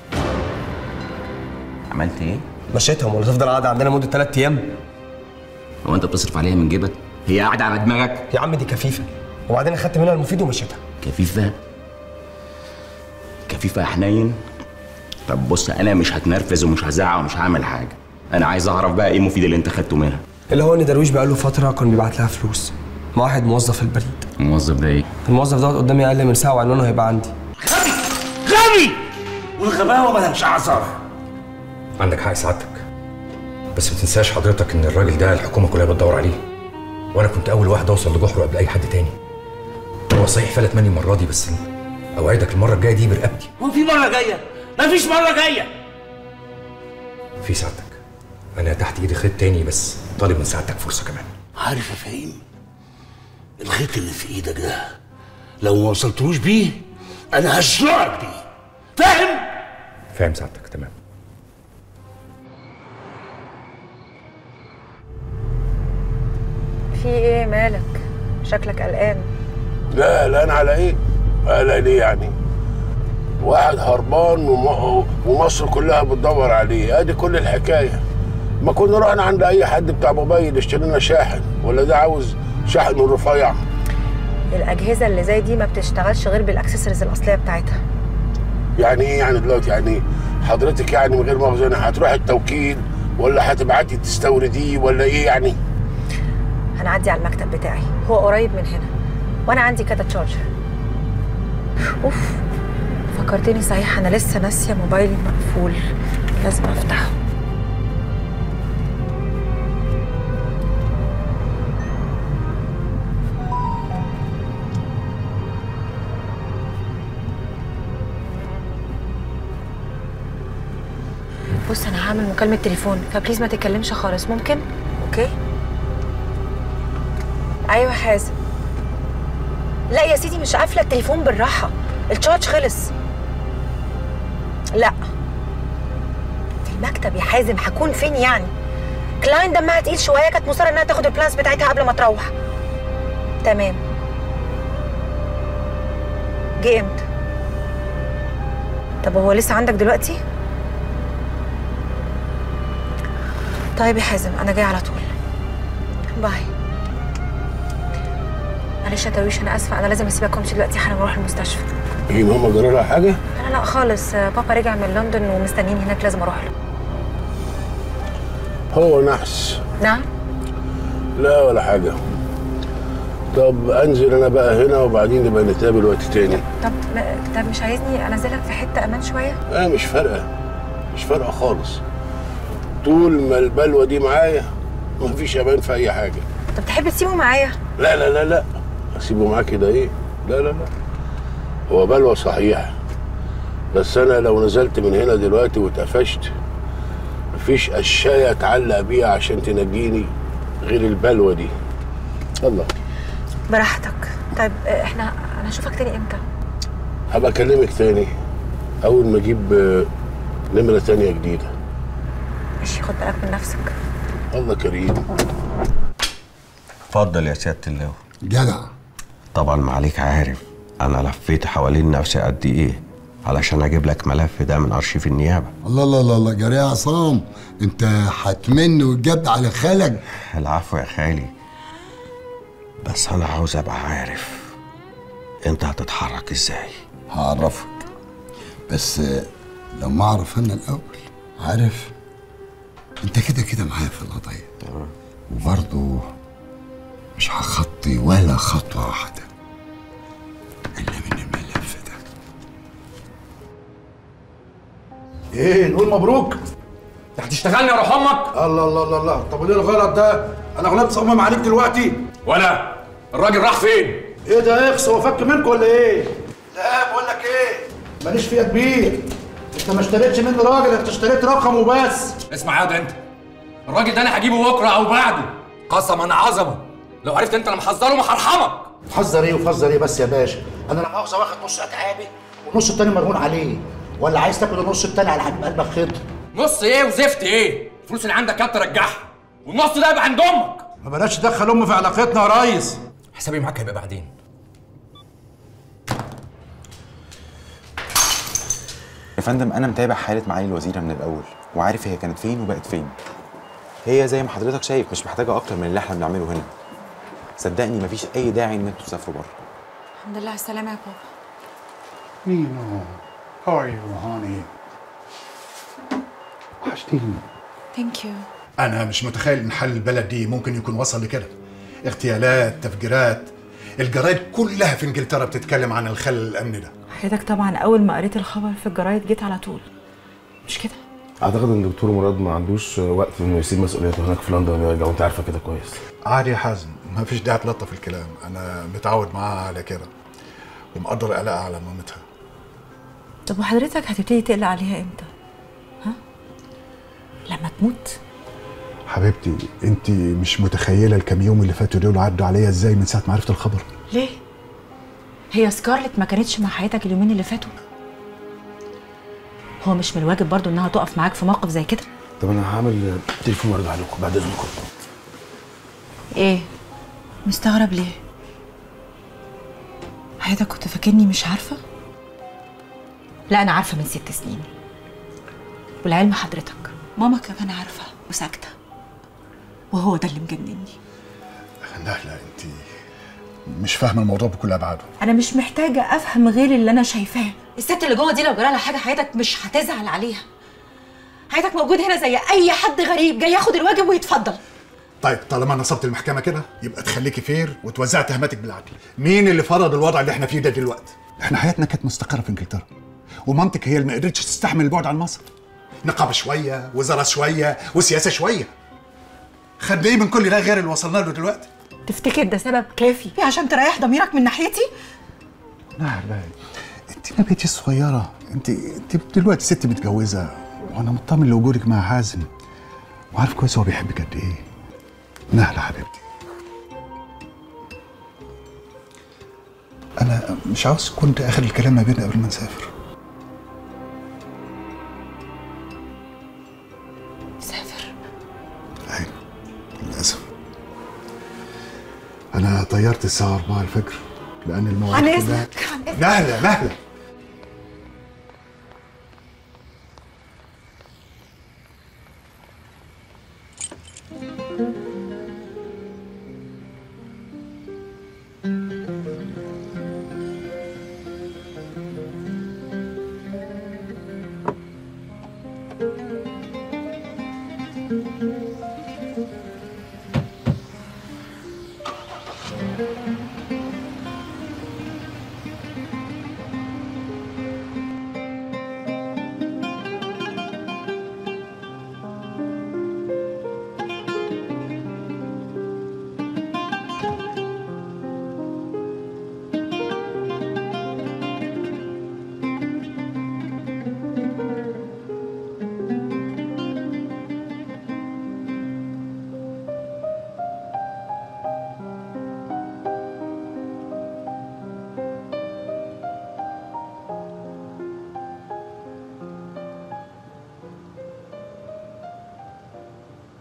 عملت ايه؟
مشيتهم ولا تفضل قاعده عندنا مده ثلاث ايام
هو انت بتصرف عليها من جيبك؟ هي قاعده على دماغك؟
يا عم دي كفيفه وبعدين اخدت منها المفيد ومشيتها
كفيفه كفيفه يا حنين طب بص انا مش هتنرفز ومش هزعق ومش هعمل حاجه انا عايز اعرف بقى ايه المفيد اللي انت خدته منها
اللي هو ان درويش بقاله فتره كان بيبعت لها فلوس مع واحد موظف في البريد
الموظف ده ايه؟
الموظف دوت قدامي اقل من ساعه وعنوانه هيبقى عندي
غبي والغباوه ملهاش اعذار
عندك حق سعادتك بس ما تنساش حضرتك ان الراجل ده الحكومه كلها بتدور عليه وانا كنت اول واحد اوصل لجحره قبل اي حد تاني هو صحيح فلت مني المره دي بس اوعدك المره الجايه دي برقبتي
هو في مره جايه مفيش مره جايه
في سعادتك انا تحت ايدي خيط تاني بس طالب من سعادتك فرصه كمان
عارف يا فهيم الخيط اللي في ايدك ده لو ما وصلتلوش بيه انا هشنقك بيه فاهم
فاهم سعادتك تمام
في ايه مالك شكلك قلقان
لا لا انا على ايه قلق ليه يعني واحد هربان وم- ومصر كلها بتدور عليه ادي كل الحكايه ما كنا رحنا عند اي حد بتاع موبايل اشتري لنا شاحن ولا ده عاوز شاحن من رفيع
الاجهزه اللي زي دي ما بتشتغلش غير بالاكسسوارز الاصليه بتاعتها
يعني ايه يعني دلوقتي يعني حضرتك يعني من غير مؤاخذه يعني هتروح التوكيل ولا هتبعتي تستورديه ولا ايه يعني
هنعدي على المكتب بتاعي هو قريب من هنا وانا عندي كده تشارجر اوف فكرتني صحيح انا لسه ناسيه موبايلي مقفول لازم افتحه بص انا هعمل مكالمه تليفون فبليز ما تتكلمش خالص ممكن اوكي ايوه حازم لا يا سيدي مش قافله التليفون بالراحه التشارج خلص لا في المكتب يا حازم هكون فين يعني كلاين دمها تقيل شويه كانت مصره انها تاخد البلانس بتاعتها قبل ما تروح تمام جه امتى طب هو لسه عندك دلوقتي طيب يا حازم انا جاي على طول باي معلش يا درويش انا اسفه انا لازم اسيبك وامشي دلوقتي حالا اروح المستشفى
ايه ماما جرى لها حاجه
لا لا خالص بابا رجع من لندن ومستنيني هناك لازم اروح له
هو نحس
نعم
لا ولا حاجه طب انزل انا بقى هنا وبعدين نبقى نتقابل وقت تاني
طب ما- طب مش عايزني انزلك في حته امان شويه
اه مش فارقه مش فارقه خالص طول ما البلوه دي معايا مفيش امان في اي حاجه
طب تحب تسيبه معايا
لا لا لا لا اسيبه معاه كده ايه لا لا لا هو بلوى صحيح بس انا لو نزلت من هنا دلوقتي واتقفشت مفيش قشايه اتعلق بيها عشان تنجيني غير البلوه دي الله
براحتك طيب آه، احنا انا اشوفك تاني امتى
هبقى اكلمك تاني اول ما اجيب آه، نمره تانية جديده
ماشي خد بالك من نفسك
الله كريم
اتفضل يا سياده اللواء
جدع
طبعا ما عليك عارف انا لفيت حوالين نفسي قد ايه علشان اجيب لك ملف ده من ارشيف النيابه
الله الله الله الله جري يا عصام انت هتمن وتجد على خالك
العفو يا خالي بس انا عاوز ابقى عارف انت هتتحرك ازاي
هعرفك بس لو ما اعرف انا الاول عارف انت كده كده معايا في القضيه وبرضه مش هخطي ولا خطوه واحده الا من الملف ده
ايه نقول مبروك
انت هتشتغلني يا روح امك
الله الله الله الله طب وليه الغلط ده انا غلطت صمم عليك دلوقتي
ولا الراجل راح فين
ايه ده يا اخس هو فك منكم ولا ايه لا بقول لك ايه ماليش فيها كبير انت ما اشتريتش مني راجل انت اشتريت رقم وبس
اسمع يا ده انت الراجل ده انا هجيبه بكره او بعده قسما عظمه لو عرفت انت انا محذره ما هرحمك
حذر ايه وفذر ايه بس يا باشا انا لا مؤاخذه واخد نص اتعابي والنص التاني مرهون عليه ولا عايز تاكل النص التاني على حبيب قلبك خضر
نص ايه وزفت ايه الفلوس اللي عندك كانت ترجعها والنص ده يبقى عند امك
ما بلاش تدخل امي في علاقتنا يا ريس
حسابي معاك هيبقى بعدين
يا فندم انا متابع حاله معالي الوزيره من الاول وعارف هي كانت فين وبقت فين هي زي ما حضرتك شايف مش محتاجه اكتر من اللي احنا بنعمله هنا صدقني مفيش اي داعي ان انتوا تسافروا بره
الحمد لله على السلامه يا بابا
مينو هاو ار يو هاني وحشتيني
ثانك يو
انا مش متخيل ان حل البلد دي ممكن يكون وصل لكده اغتيالات تفجيرات الجرايد كلها في انجلترا بتتكلم عن الخلل الامني ده
حضرتك طبعا اول ما قريت الخبر في الجرايد جيت على طول مش كده
اعتقد ان الدكتور مراد ما عندوش وقت انه يسيب مسؤوليته هناك في لندن ويرجع وانت عارفه كده كويس
عادي يا حازم ما فيش داعي تلطف الكلام انا متعود معاها على كده ومقدر قلقها على مامتها
طب وحضرتك هتبتدي تقلق عليها امتى ها لما تموت
حبيبتي انت مش متخيله الكام يوم اللي فاتوا دول عدوا عليا ازاي من ساعه ما عرفت الخبر
ليه هي سكارلت ما كانتش مع حياتك اليومين اللي فاتوا هو مش من الواجب برضو انها تقف معاك في موقف زي كده
طب انا هعمل تليفون وارجع لكم بعد اذنكم
ايه مستغرب ليه حياتك كنت فاكرني مش عارفه لا انا عارفه من ست سنين والعلم حضرتك ماما كمان عارفه وساكته وهو ده اللي مجنني
لا لا انت مش فاهمه الموضوع بكل ابعاده
انا مش محتاجه افهم غير اللي انا شايفاه الست اللي جوه دي لو جرالها حاجه حياتك مش هتزعل عليها حياتك موجود هنا زي اي حد غريب جاي ياخد الواجب ويتفضل
طيب طالما نصبت المحكمه كده يبقى تخليكي فير وتوزعي تهماتك بالعدل مين اللي فرض الوضع اللي احنا فيه ده دلوقتي احنا حياتنا كانت مستقره في انجلترا ومامتك هي اللي ما قدرتش تستحمل البعد عن مصر نقابه شويه وزاره شويه وسياسه شويه خدنا ايه من كل ده غير اللي وصلنا له دلوقتي
تفتكر ده سبب كافي عشان تريح ضميرك من ناحيتي
لا لا انت ما بقيتش صغيره انت انت دلوقتي ست متجوزه وانا مطمن لوجودك مع حازم وعارف كويس هو بيحبك قد ايه نهله حبيبتي انا مش عاوز كنت اخر الكلام ما بيننا قبل ما نسافر
سافر
ايوه للاسف انا طيرت الساعه 4 الفجر لان المواعيد
عن
كلها-
اذنك عن اذنك
نهله نهله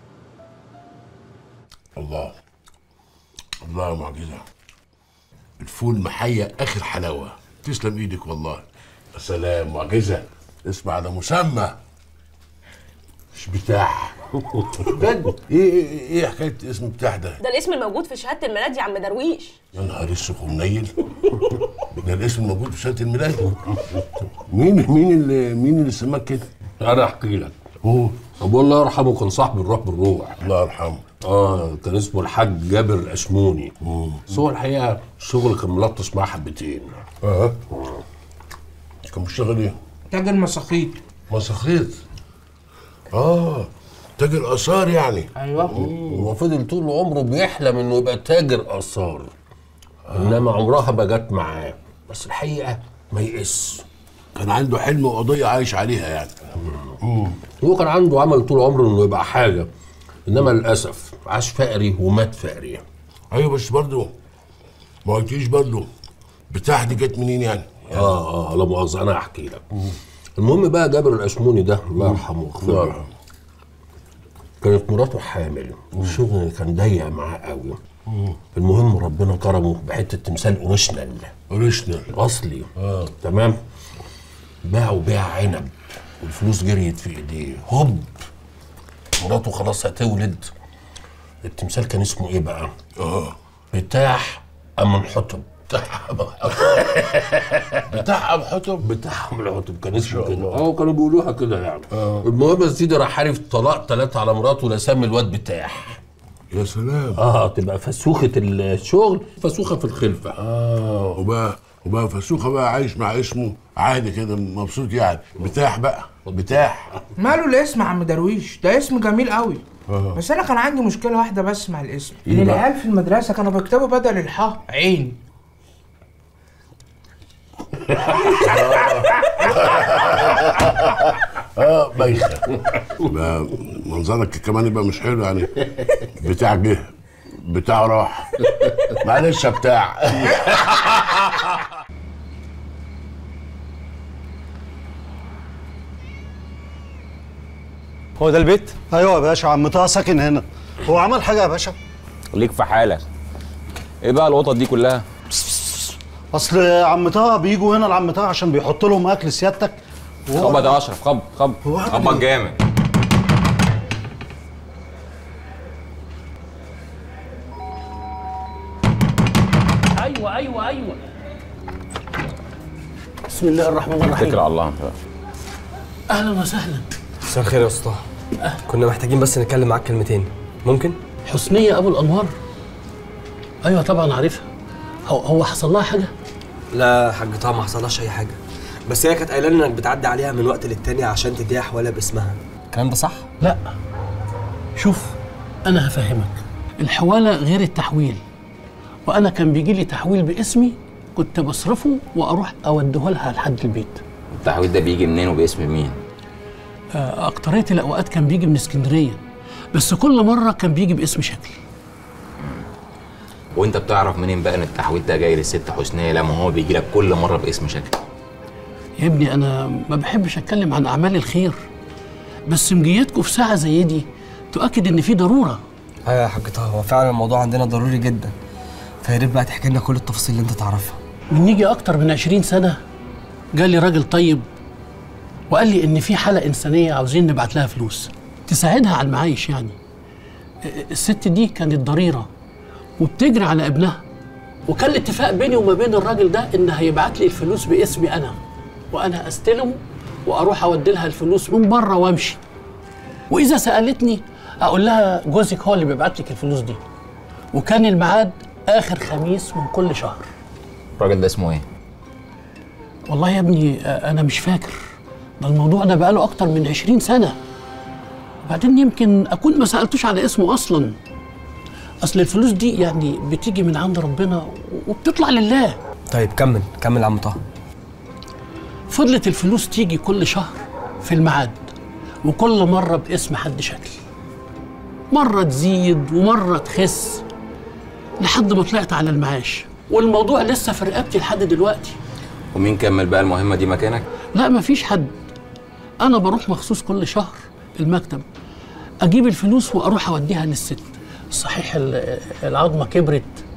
الله الله معجزة
فول محية اخر حلاوه تسلم ايدك والله يا سلام معجزه اسمع على مسمى مش بتاع بجد ايه ايه ايه حكايه اسم بتاع ده
ده الاسم الموجود في شهاده الميلاد يا عم درويش
يا نهار اسود ومنيل ده الاسم الموجود في شهاده الميلاد مين مين اللي مين اللي سماك كده
انا احكي لك ابو الله يرحمه كان صاحب الروح بالروح
الله يرحمه
اه كان اسمه الحاج جابر الاشموني بس هو الحقيقه الشغل كان ملطش معاه حبتين
اه كان بيشتغل ايه؟
تاجر مساخيط
مساخيط اه تاجر اثار يعني
ايوه
هو فضل طول عمره بيحلم انه يبقى تاجر اثار انما عمرها ما جت معاه بس الحقيقه ما يئس
كان عنده حلم وقضيه عايش عليها يعني
هو كان عنده عمل طول عمره انه يبقى حاجه انما للاسف عاش فقري ومات فقري
ايوه بس برضه ما قلتيش برضه بتاع دي جت منين يعني؟
اه اه لا مؤاخذه انا هحكي لك المهم بقى جابر الاشموني ده الله يرحمه ويغفر
الله
له
يرحمه.
كانت مراته حامل والشغل كان ضيق معاه قوي المهم ربنا كرمه بحته تمثال اوريجينال
اوريجينال
اصلي
اه
تمام باعوا بيع عنب والفلوس جريت في ايديه هوب مراته خلاص هتولد التمثال كان اسمه ايه بقى؟
اه
بتاع امن حطب
بتاع ام حطب
بتاع ام الحطب كان اسمه كده اه كانوا بيقولوها كده يعني المهم يا سيدي راح عارف طلاق ثلاثة على مراته لسام الواد بتاع
يا سلام
اه تبقى فسوخة الشغل فسوخة في الخلفة
اه وبقى وبقى فسوخه بقى عايش مع اسمه عادي كده مبسوط يعني بتاع بقى بتاع
ماله الاسم يا عم درويش ده اسم جميل قوي
آه.
بس انا كان عندي مشكله واحده بس مع الاسم
إيه
ان
بقى؟
العيال في المدرسه كانوا بيكتبوا بدل الحاء عين
اه بايخه بقى منظرك كمان يبقى مش حلو يعني بتاع جه بتاع راح معلش يا بتاع
هو ده البيت؟ ايوه يا باشا عم طه ساكن هنا هو عمل حاجه يا باشا؟
ليك في حالك ايه بقى القطط دي كلها
اصل عم طه بيجوا هنا لعم طه عشان بيحط لهم اكل سيادتك وهو-
خبط يا اشرف خب خب
هو
خبط جامد
ايوه ايوه ايوه بسم الله الرحمن الرحيم
اتكل على الله
اهلا وسهلا
مساء الخير يا اسطى كنا محتاجين بس نتكلم معاك كلمتين ممكن
حسنيه ابو الانوار ايوه طبعا عارفها هو هو حصل لها حاجه
لا حاج طه ما حصلهاش اي حاجه بس هي كانت قايله لنا انك بتعدي عليها من وقت للتاني عشان تديها حواله باسمها الكلام ده صح
لا شوف انا هفهمك الحواله غير التحويل وانا كان بيجي لي تحويل باسمي كنت بصرفه واروح اوديه لها لحد البيت
التحويل ده بيجي منين وباسم مين
آه، اكتريه الاوقات كان بيجي من اسكندريه بس كل مره كان بيجي باسم شكل
وانت بتعرف منين بقى ان التحويل ده جاي للست حسنيه لما هو بيجي لك كل مره باسم شكل
يا ابني انا ما بحبش اتكلم عن اعمال الخير بس مجيتكم في ساعه زي دي تؤكد ان في ضروره
ايوه يا حاج طه هو فعلا الموضوع عندنا ضروري جدا فيا ريت بقى تحكي لنا كل التفاصيل اللي انت تعرفها
من نيجي اكتر من 20 سنه جالي راجل طيب وقال لي ان في حاله انسانيه عاوزين نبعت لها فلوس تساعدها على المعايش يعني الست دي كانت ضريره وبتجري على ابنها وكان الاتفاق بيني وما بين الراجل ده ان هيبعت لي الفلوس باسمي انا وانا استلمه واروح اودي لها الفلوس من بره وامشي واذا سالتني اقول لها جوزك هو اللي بيبعت لك الفلوس دي وكان الميعاد اخر خميس من كل شهر
الراجل ده اسمه ايه
والله يا ابني آه، انا مش فاكر ده الموضوع ده بقاله اكتر من 20 سنه وبعدين يمكن اكون ما سالتوش على اسمه اصلا اصل الفلوس دي يعني بتيجي من عند ربنا وبتطلع لله
طيب كمل كمل يا عم طه
فضلت الفلوس تيجي كل شهر في الميعاد وكل مرة باسم حد شكل مرة تزيد ومرة تخس لحد ما طلعت على المعاش والموضوع لسه في رقبتي لحد دلوقتي
ومين كمل بقى المهمه دي مكانك
لا مفيش حد انا بروح مخصوص كل شهر المكتب اجيب الفلوس واروح اوديها للست صحيح ال- العظمه كبرت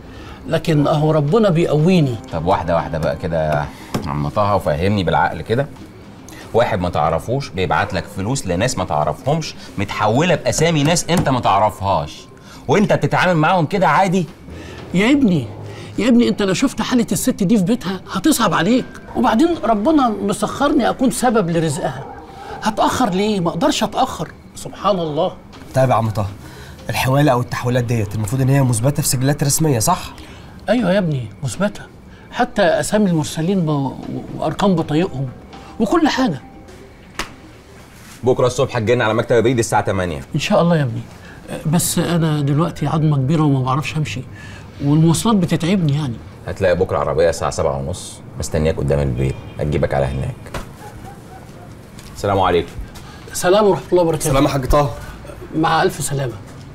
لكن اهو ربنا بيقويني
طب واحده واحده بقى كده يا عم طه وفهمني بالعقل كده واحد ما تعرفوش بيبعت لك فلوس لناس ما تعرفهمش متحوله باسامي ناس انت ما تعرفهاش وانت بتتعامل معاهم كده عادي
يا ابني يا ابني انت لو شفت حاله الست دي في بيتها هتصعب عليك وبعدين ربنا مسخرني اكون سبب لرزقها هتاخر ليه ما اقدرش اتاخر سبحان الله
طيب يا عم طه الحواله او التحويلات ديت المفروض ان هي مثبته في سجلات رسميه صح؟
ايوه يا ابني مثبته حتى اسامي المرسلين ب... وارقام بطايقهم وكل حاجه
بكره الصبح هتجينا على مكتب البريد الساعه 8
ان شاء الله يا ابني بس انا دلوقتي عظمه كبيره وما بعرفش امشي والمواصلات بتتعبني يعني
هتلاقي بكره عربيه الساعه 7 ونص مستنياك قدام البيت هتجيبك على هناك السلام عليكم
سلام ورحمه الله وبركاته
سلام يا حاج طه
مع الف سلامه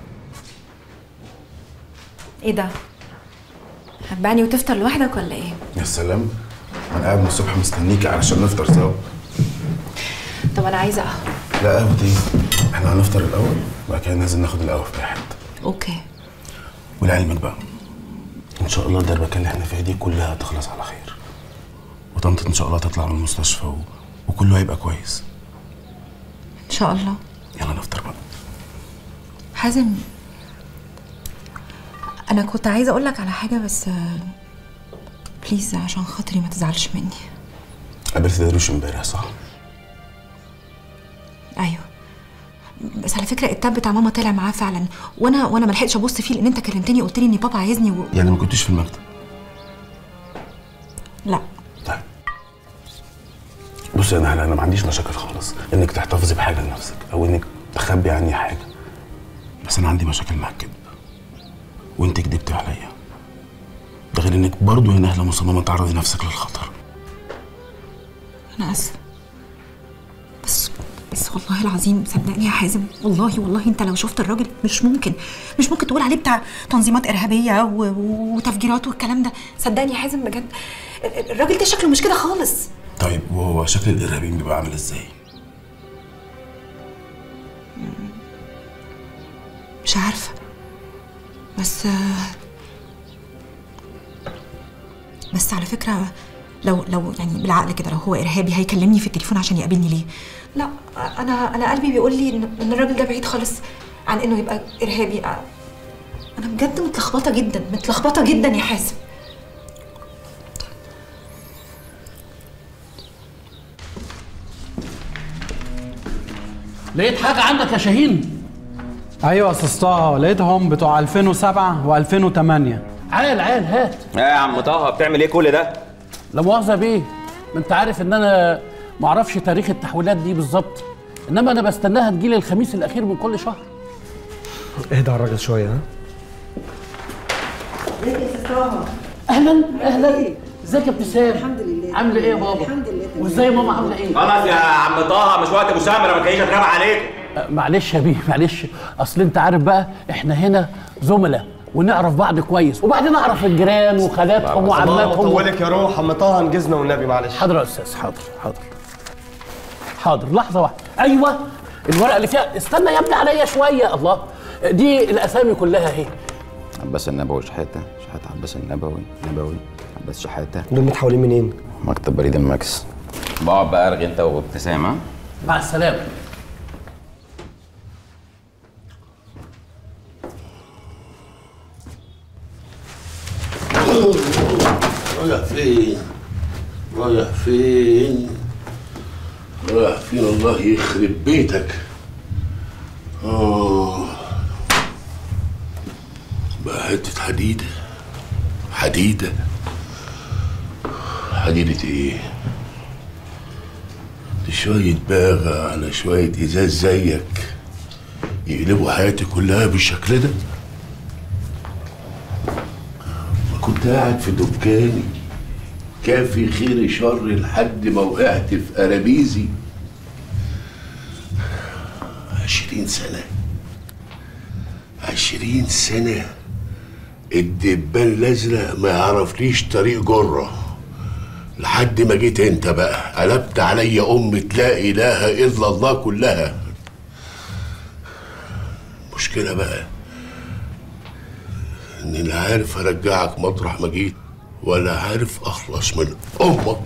ايه ده هتبعني وتفطر لوحدك ولا ايه
يا سلام انا قاعد من الصبح مستنيكي علشان نفطر سوا
طب انا عايزه قهوه
لا قهوة ايه احنا هنفطر الاول وبعد كده ننزل ناخد القهوه في اي حته
اوكي
ولعلمك بقى ان شاء الله الدربكه اللي احنا فيها دي كلها هتخلص على خير وطنط ان شاء الله تطلع من المستشفى و... وكله هيبقى كويس
ان شاء الله
يلا نفطر بقى
حازم انا كنت عايزه اقول لك على حاجه بس بليز عشان خاطري ما تزعلش مني
قابلت دروش امبارح صح
ايوه بس على فكره التاب بتاع ماما طلع معاه فعلا وانا وانا ما لحقتش ابص فيه لان انت كلمتني وقلت لي ان بابا عايزني و...
يعني ما كنتش في المكتب
لا
بص يا نهله انا ما عنديش مشاكل خالص انك تحتفظي بحاجه لنفسك او انك تخبي عني حاجه بس انا عندي مشاكل مع الكذب وانت كدبتي عليا ده غير انك برضه يا نهله مصممه تعرضي نفسك للخطر
انا اسفه بس بس والله العظيم صدقني يا حازم والله والله انت لو شفت الراجل مش ممكن مش ممكن تقول عليه بتاع تنظيمات ارهابيه و... و- وتفجيرات والكلام ده صدقني يا حازم بجد ال- ال- الراجل ده شكله مش كده خالص
طيب وهو شكل الارهابيين بيبقى عامل ازاي
مش عارفه بس بس على فكره لو لو يعني بالعقل كده لو هو ارهابي هيكلمني في التليفون عشان يقابلني ليه لا انا انا قلبي بيقول لي ان إن الراجل ده بعيد خالص عن انه يبقى ارهابي انا بجد متلخبطه جدا متلخبطه جدا يا حازم
لقيت حاجه عندك يا شاهين
ايوه يا استاذ طه لقيتهم بتوع 2007 و2008
عال عال هات
ايه يا عم طه بتعمل ايه كل ده
لا مؤاخذه بيه ما انت عارف ان انا ما اعرفش تاريخ التحويلات دي بالظبط انما انا بستناها تجيلي الخميس الاخير من كل شهر
اهدى على الراجل شويه ها
اهلا اهلا ازيك يا ابتسام الحمد لله عامله ايه يا بابا الحمد لله وازاي ماما عامله ايه
خلاص يا عم طه مش وقت مسامره ما تخلينيش اترمى عليكم
أه، معلش يا بيه معلش اصل انت عارف بقى احنا هنا زملاء ونعرف بعض كويس وبعدين نعرف الجيران وخالاتهم وعماتهم
طولك يا روح عم طه انجزنا والنبي معلش
حاضر يا استاذ حاضر حاضر حاضر لحظه واحده ايوه الورقه اللي فيها استنى يا ابني عليا شويه الله دي الاسامي كلها اهي
عباس النبوي شحاته شحاته عباس النبوي نبوي عباس شحاته
دول متحولين منين؟
مكتب بريد الماكس بقعد بقى ارغي انت وابتسام ها
مع السلامه
رايح فين؟ رايح فين؟ رايح فين الله يخرب بيتك اه بقى حتة حديدة حديدة حديدة ايه؟ دي شوية باغة على شوية ازاز زيك يقلبوا حياتي كلها بالشكل ده ما كنت قاعد في دكاني كافي خير شر لحد ما وقعت في قرابيزي عشرين سنة عشرين سنة الدبان الأزرق ما يعرفليش طريق جرة لحد ما جيت انت بقى قلبت عليا أمة لا إله إلا الله كلها مشكلة بقى اني لا عارف ارجعك مطرح ما جيت ولا عارف اخلص من امك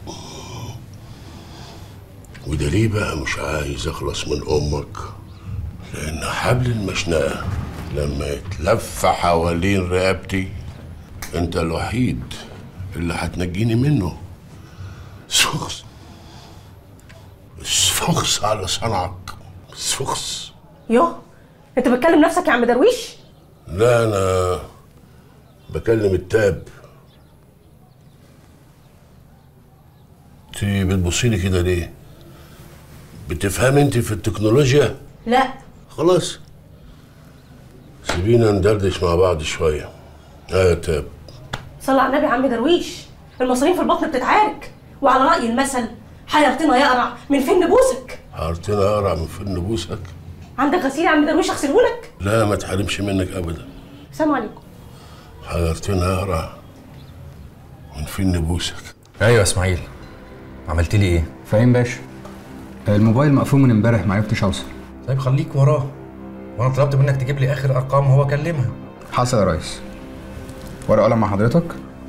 وده ليه بقى مش عايز اخلص من امك لان حبل المشنقه لما يتلف حوالين رقبتي انت الوحيد اللي هتنجيني منه سفخس سفخس على صنعك سفخس
يوه انت بتكلم نفسك يا عم درويش
لا انا بكلم التاب انت بتبصي لي كده ليه بتفهم انت في التكنولوجيا
لا
خلاص سيبينا ندردش مع بعض شويه اه يا تاب
صلى على النبي يا عم درويش المصارين في البطن بتتعارك وعلى رأي المثل حيرتنا يقرع من فين نبوسك
حارتنا اقرع من فين نبوسك
عندك غسيل يا عم درويش اغسلهولك
لا ما تحرمش منك ابدا
السلام عليكم
حيرتنا اقرع من فين نبوسك
ايوه يا اسماعيل عملت لي ايه؟
فاهم باشا الموبايل مقفول من امبارح ما عرفتش اوصل
طيب خليك وراه وانا طلبت منك تجيب لي اخر ارقام هو كلمها
حصل يا ريس ورقه قلم مع حضرتك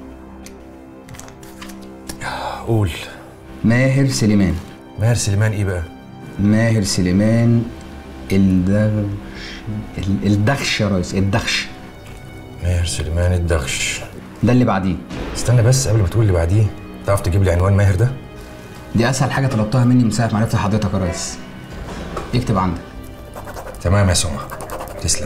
قول
ماهر سليمان
ماهر سليمان ايه بقى؟
ماهر سليمان الدغش ال- الدخش يا ريس الدخش
ماهر سليمان الدخش
ده اللي بعديه
استنى بس قبل ما تقول اللي بعديه تعرف تجيب لي عنوان ماهر ده؟
دي اسهل حاجه طلبتها مني من ساعه ما عرفت حضرتك يا ريس اكتب عندك
تمام يا سمعة تسلم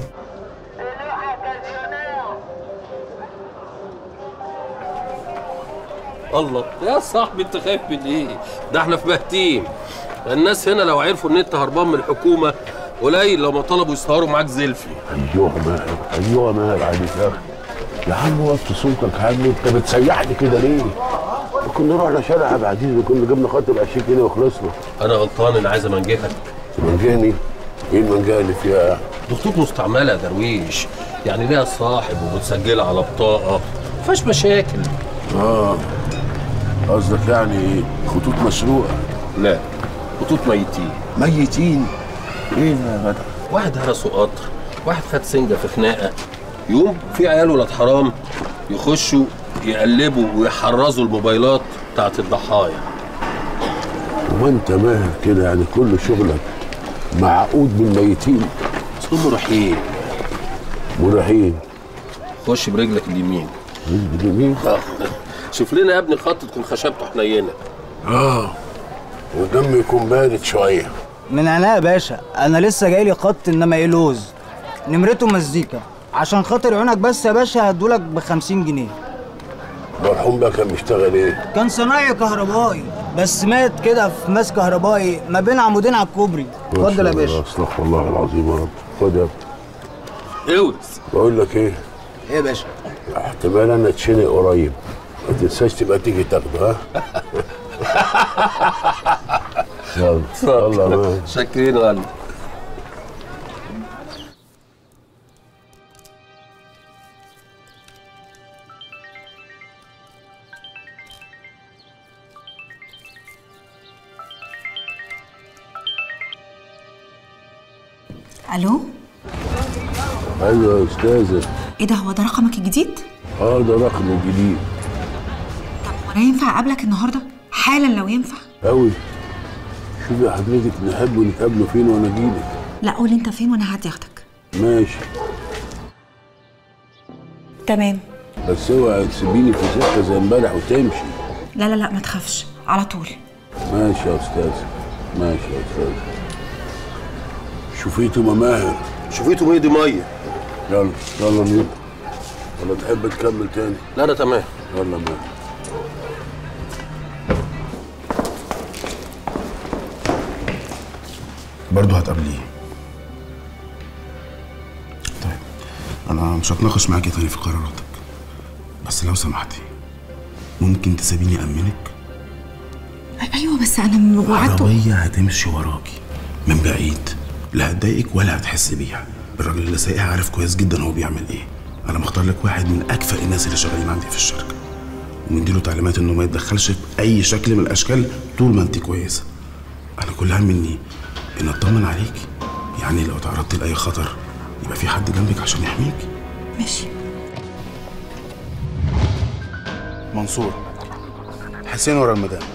الله يا صاحبي انت خايف من ايه؟ ده احنا في بهتيم الناس هنا لو عرفوا ان انت هربان من الحكومه قليل لو ما طلبوا يسهروا معاك زلفي
ايوه ماهر ايوه ماهر عليك يا اخي يا عم وطي صوتك يا عم انت بتسيحني كده ليه؟ كنا رحنا شارع عبد العزيز وكنا جبنا خط ب 20 جنيه وخلصنا
انا غلطان انا عايز امنجهك
منجاني ايه المنجاه اللي فيها؟
دي خطوط مستعمله يا درويش يعني ليها صاحب ومتسجله على بطاقه مفيهاش مشاكل
اه قصدك يعني خطوط مسروقه
لا خطوط ميتين
ميتين ايه ده يا جدع؟
واحد هرسه قطر واحد خد سنجه في خناقه يوم في عيال ولاد حرام يخشوا يقلبوا ويحرزوا الموبايلات بتاعت الضحايا
وانت ماهر كده يعني كل شغلك معقود بالميتين
اسمه مرحين
مرحين
خش برجلك اليمين
رجلك اليمين
شوف لنا يا ابني خط تكون خشبته حنينه
اه والدم يكون بارد شويه
من عينيا يا باشا انا لسه جاي لي خط انما ايه لوز نمرته مزيكا عشان خاطر عيونك بس يا باشا هدولك ب 50 جنيه
مرحوم بقى كان بيشتغل ايه؟
كان صنايعي كهربائي بس مات كده في ماس كهربائي ما بين عمودين على الكوبري اتفضل يا باشا
استغفر الله العظيم يا رب خد يا ابني
اوز
بقول لك ايه؟
ايه يا باشا
احتمال انا اتشنق قريب ما تنساش تبقى تيجي تاخده ها؟ يلا يلا يا مان.
شاكرين غالي
الو
ايوه يا استاذه
ايه ده هو ده رقمك الجديد
اه ده رقم جديد
وانا ينفع اقابلك النهارده حالا لو ينفع
قوي شوفي حضرتك نحب نتقابلوا فين وانا اجيلك
لا قول انت فين وانا هعدي اخدك
ماشي
تمام
بس اوعي تسيبيني في سكه زي امبارح وتمشي
لا لا لا ما تخافش على طول
ماشي يا استاذ ماشي يا استاذ شوفيته ما ماهر
شوفيته ميه دي ميه
يلا يلا نيجي ولا تحب تكمل تاني
لا انا تمام
يلا ماهر
برضه هتقابليه طيب انا مش هتناقش معاكي تاني في قراراتك بس لو سمحتي ممكن تسيبيني امنك
ايوه بس انا وعدت
عربيه هتمشي وراكي من بعيد لا هتضايقك ولا هتحس بيها الراجل اللي سايقها عارف كويس جدا هو بيعمل ايه انا مختار لك واحد من اكفأ الناس اللي شغالين عندي في الشركه ومديله تعليمات انه ما يتدخلش باي شكل من الاشكال طول ما انت كويسه انا كل هم مني ان اطمن عليكي يعني لو تعرضتي لاي خطر يبقى في حد جنبك عشان يحميك
ماشي
منصور حسين ورا المدام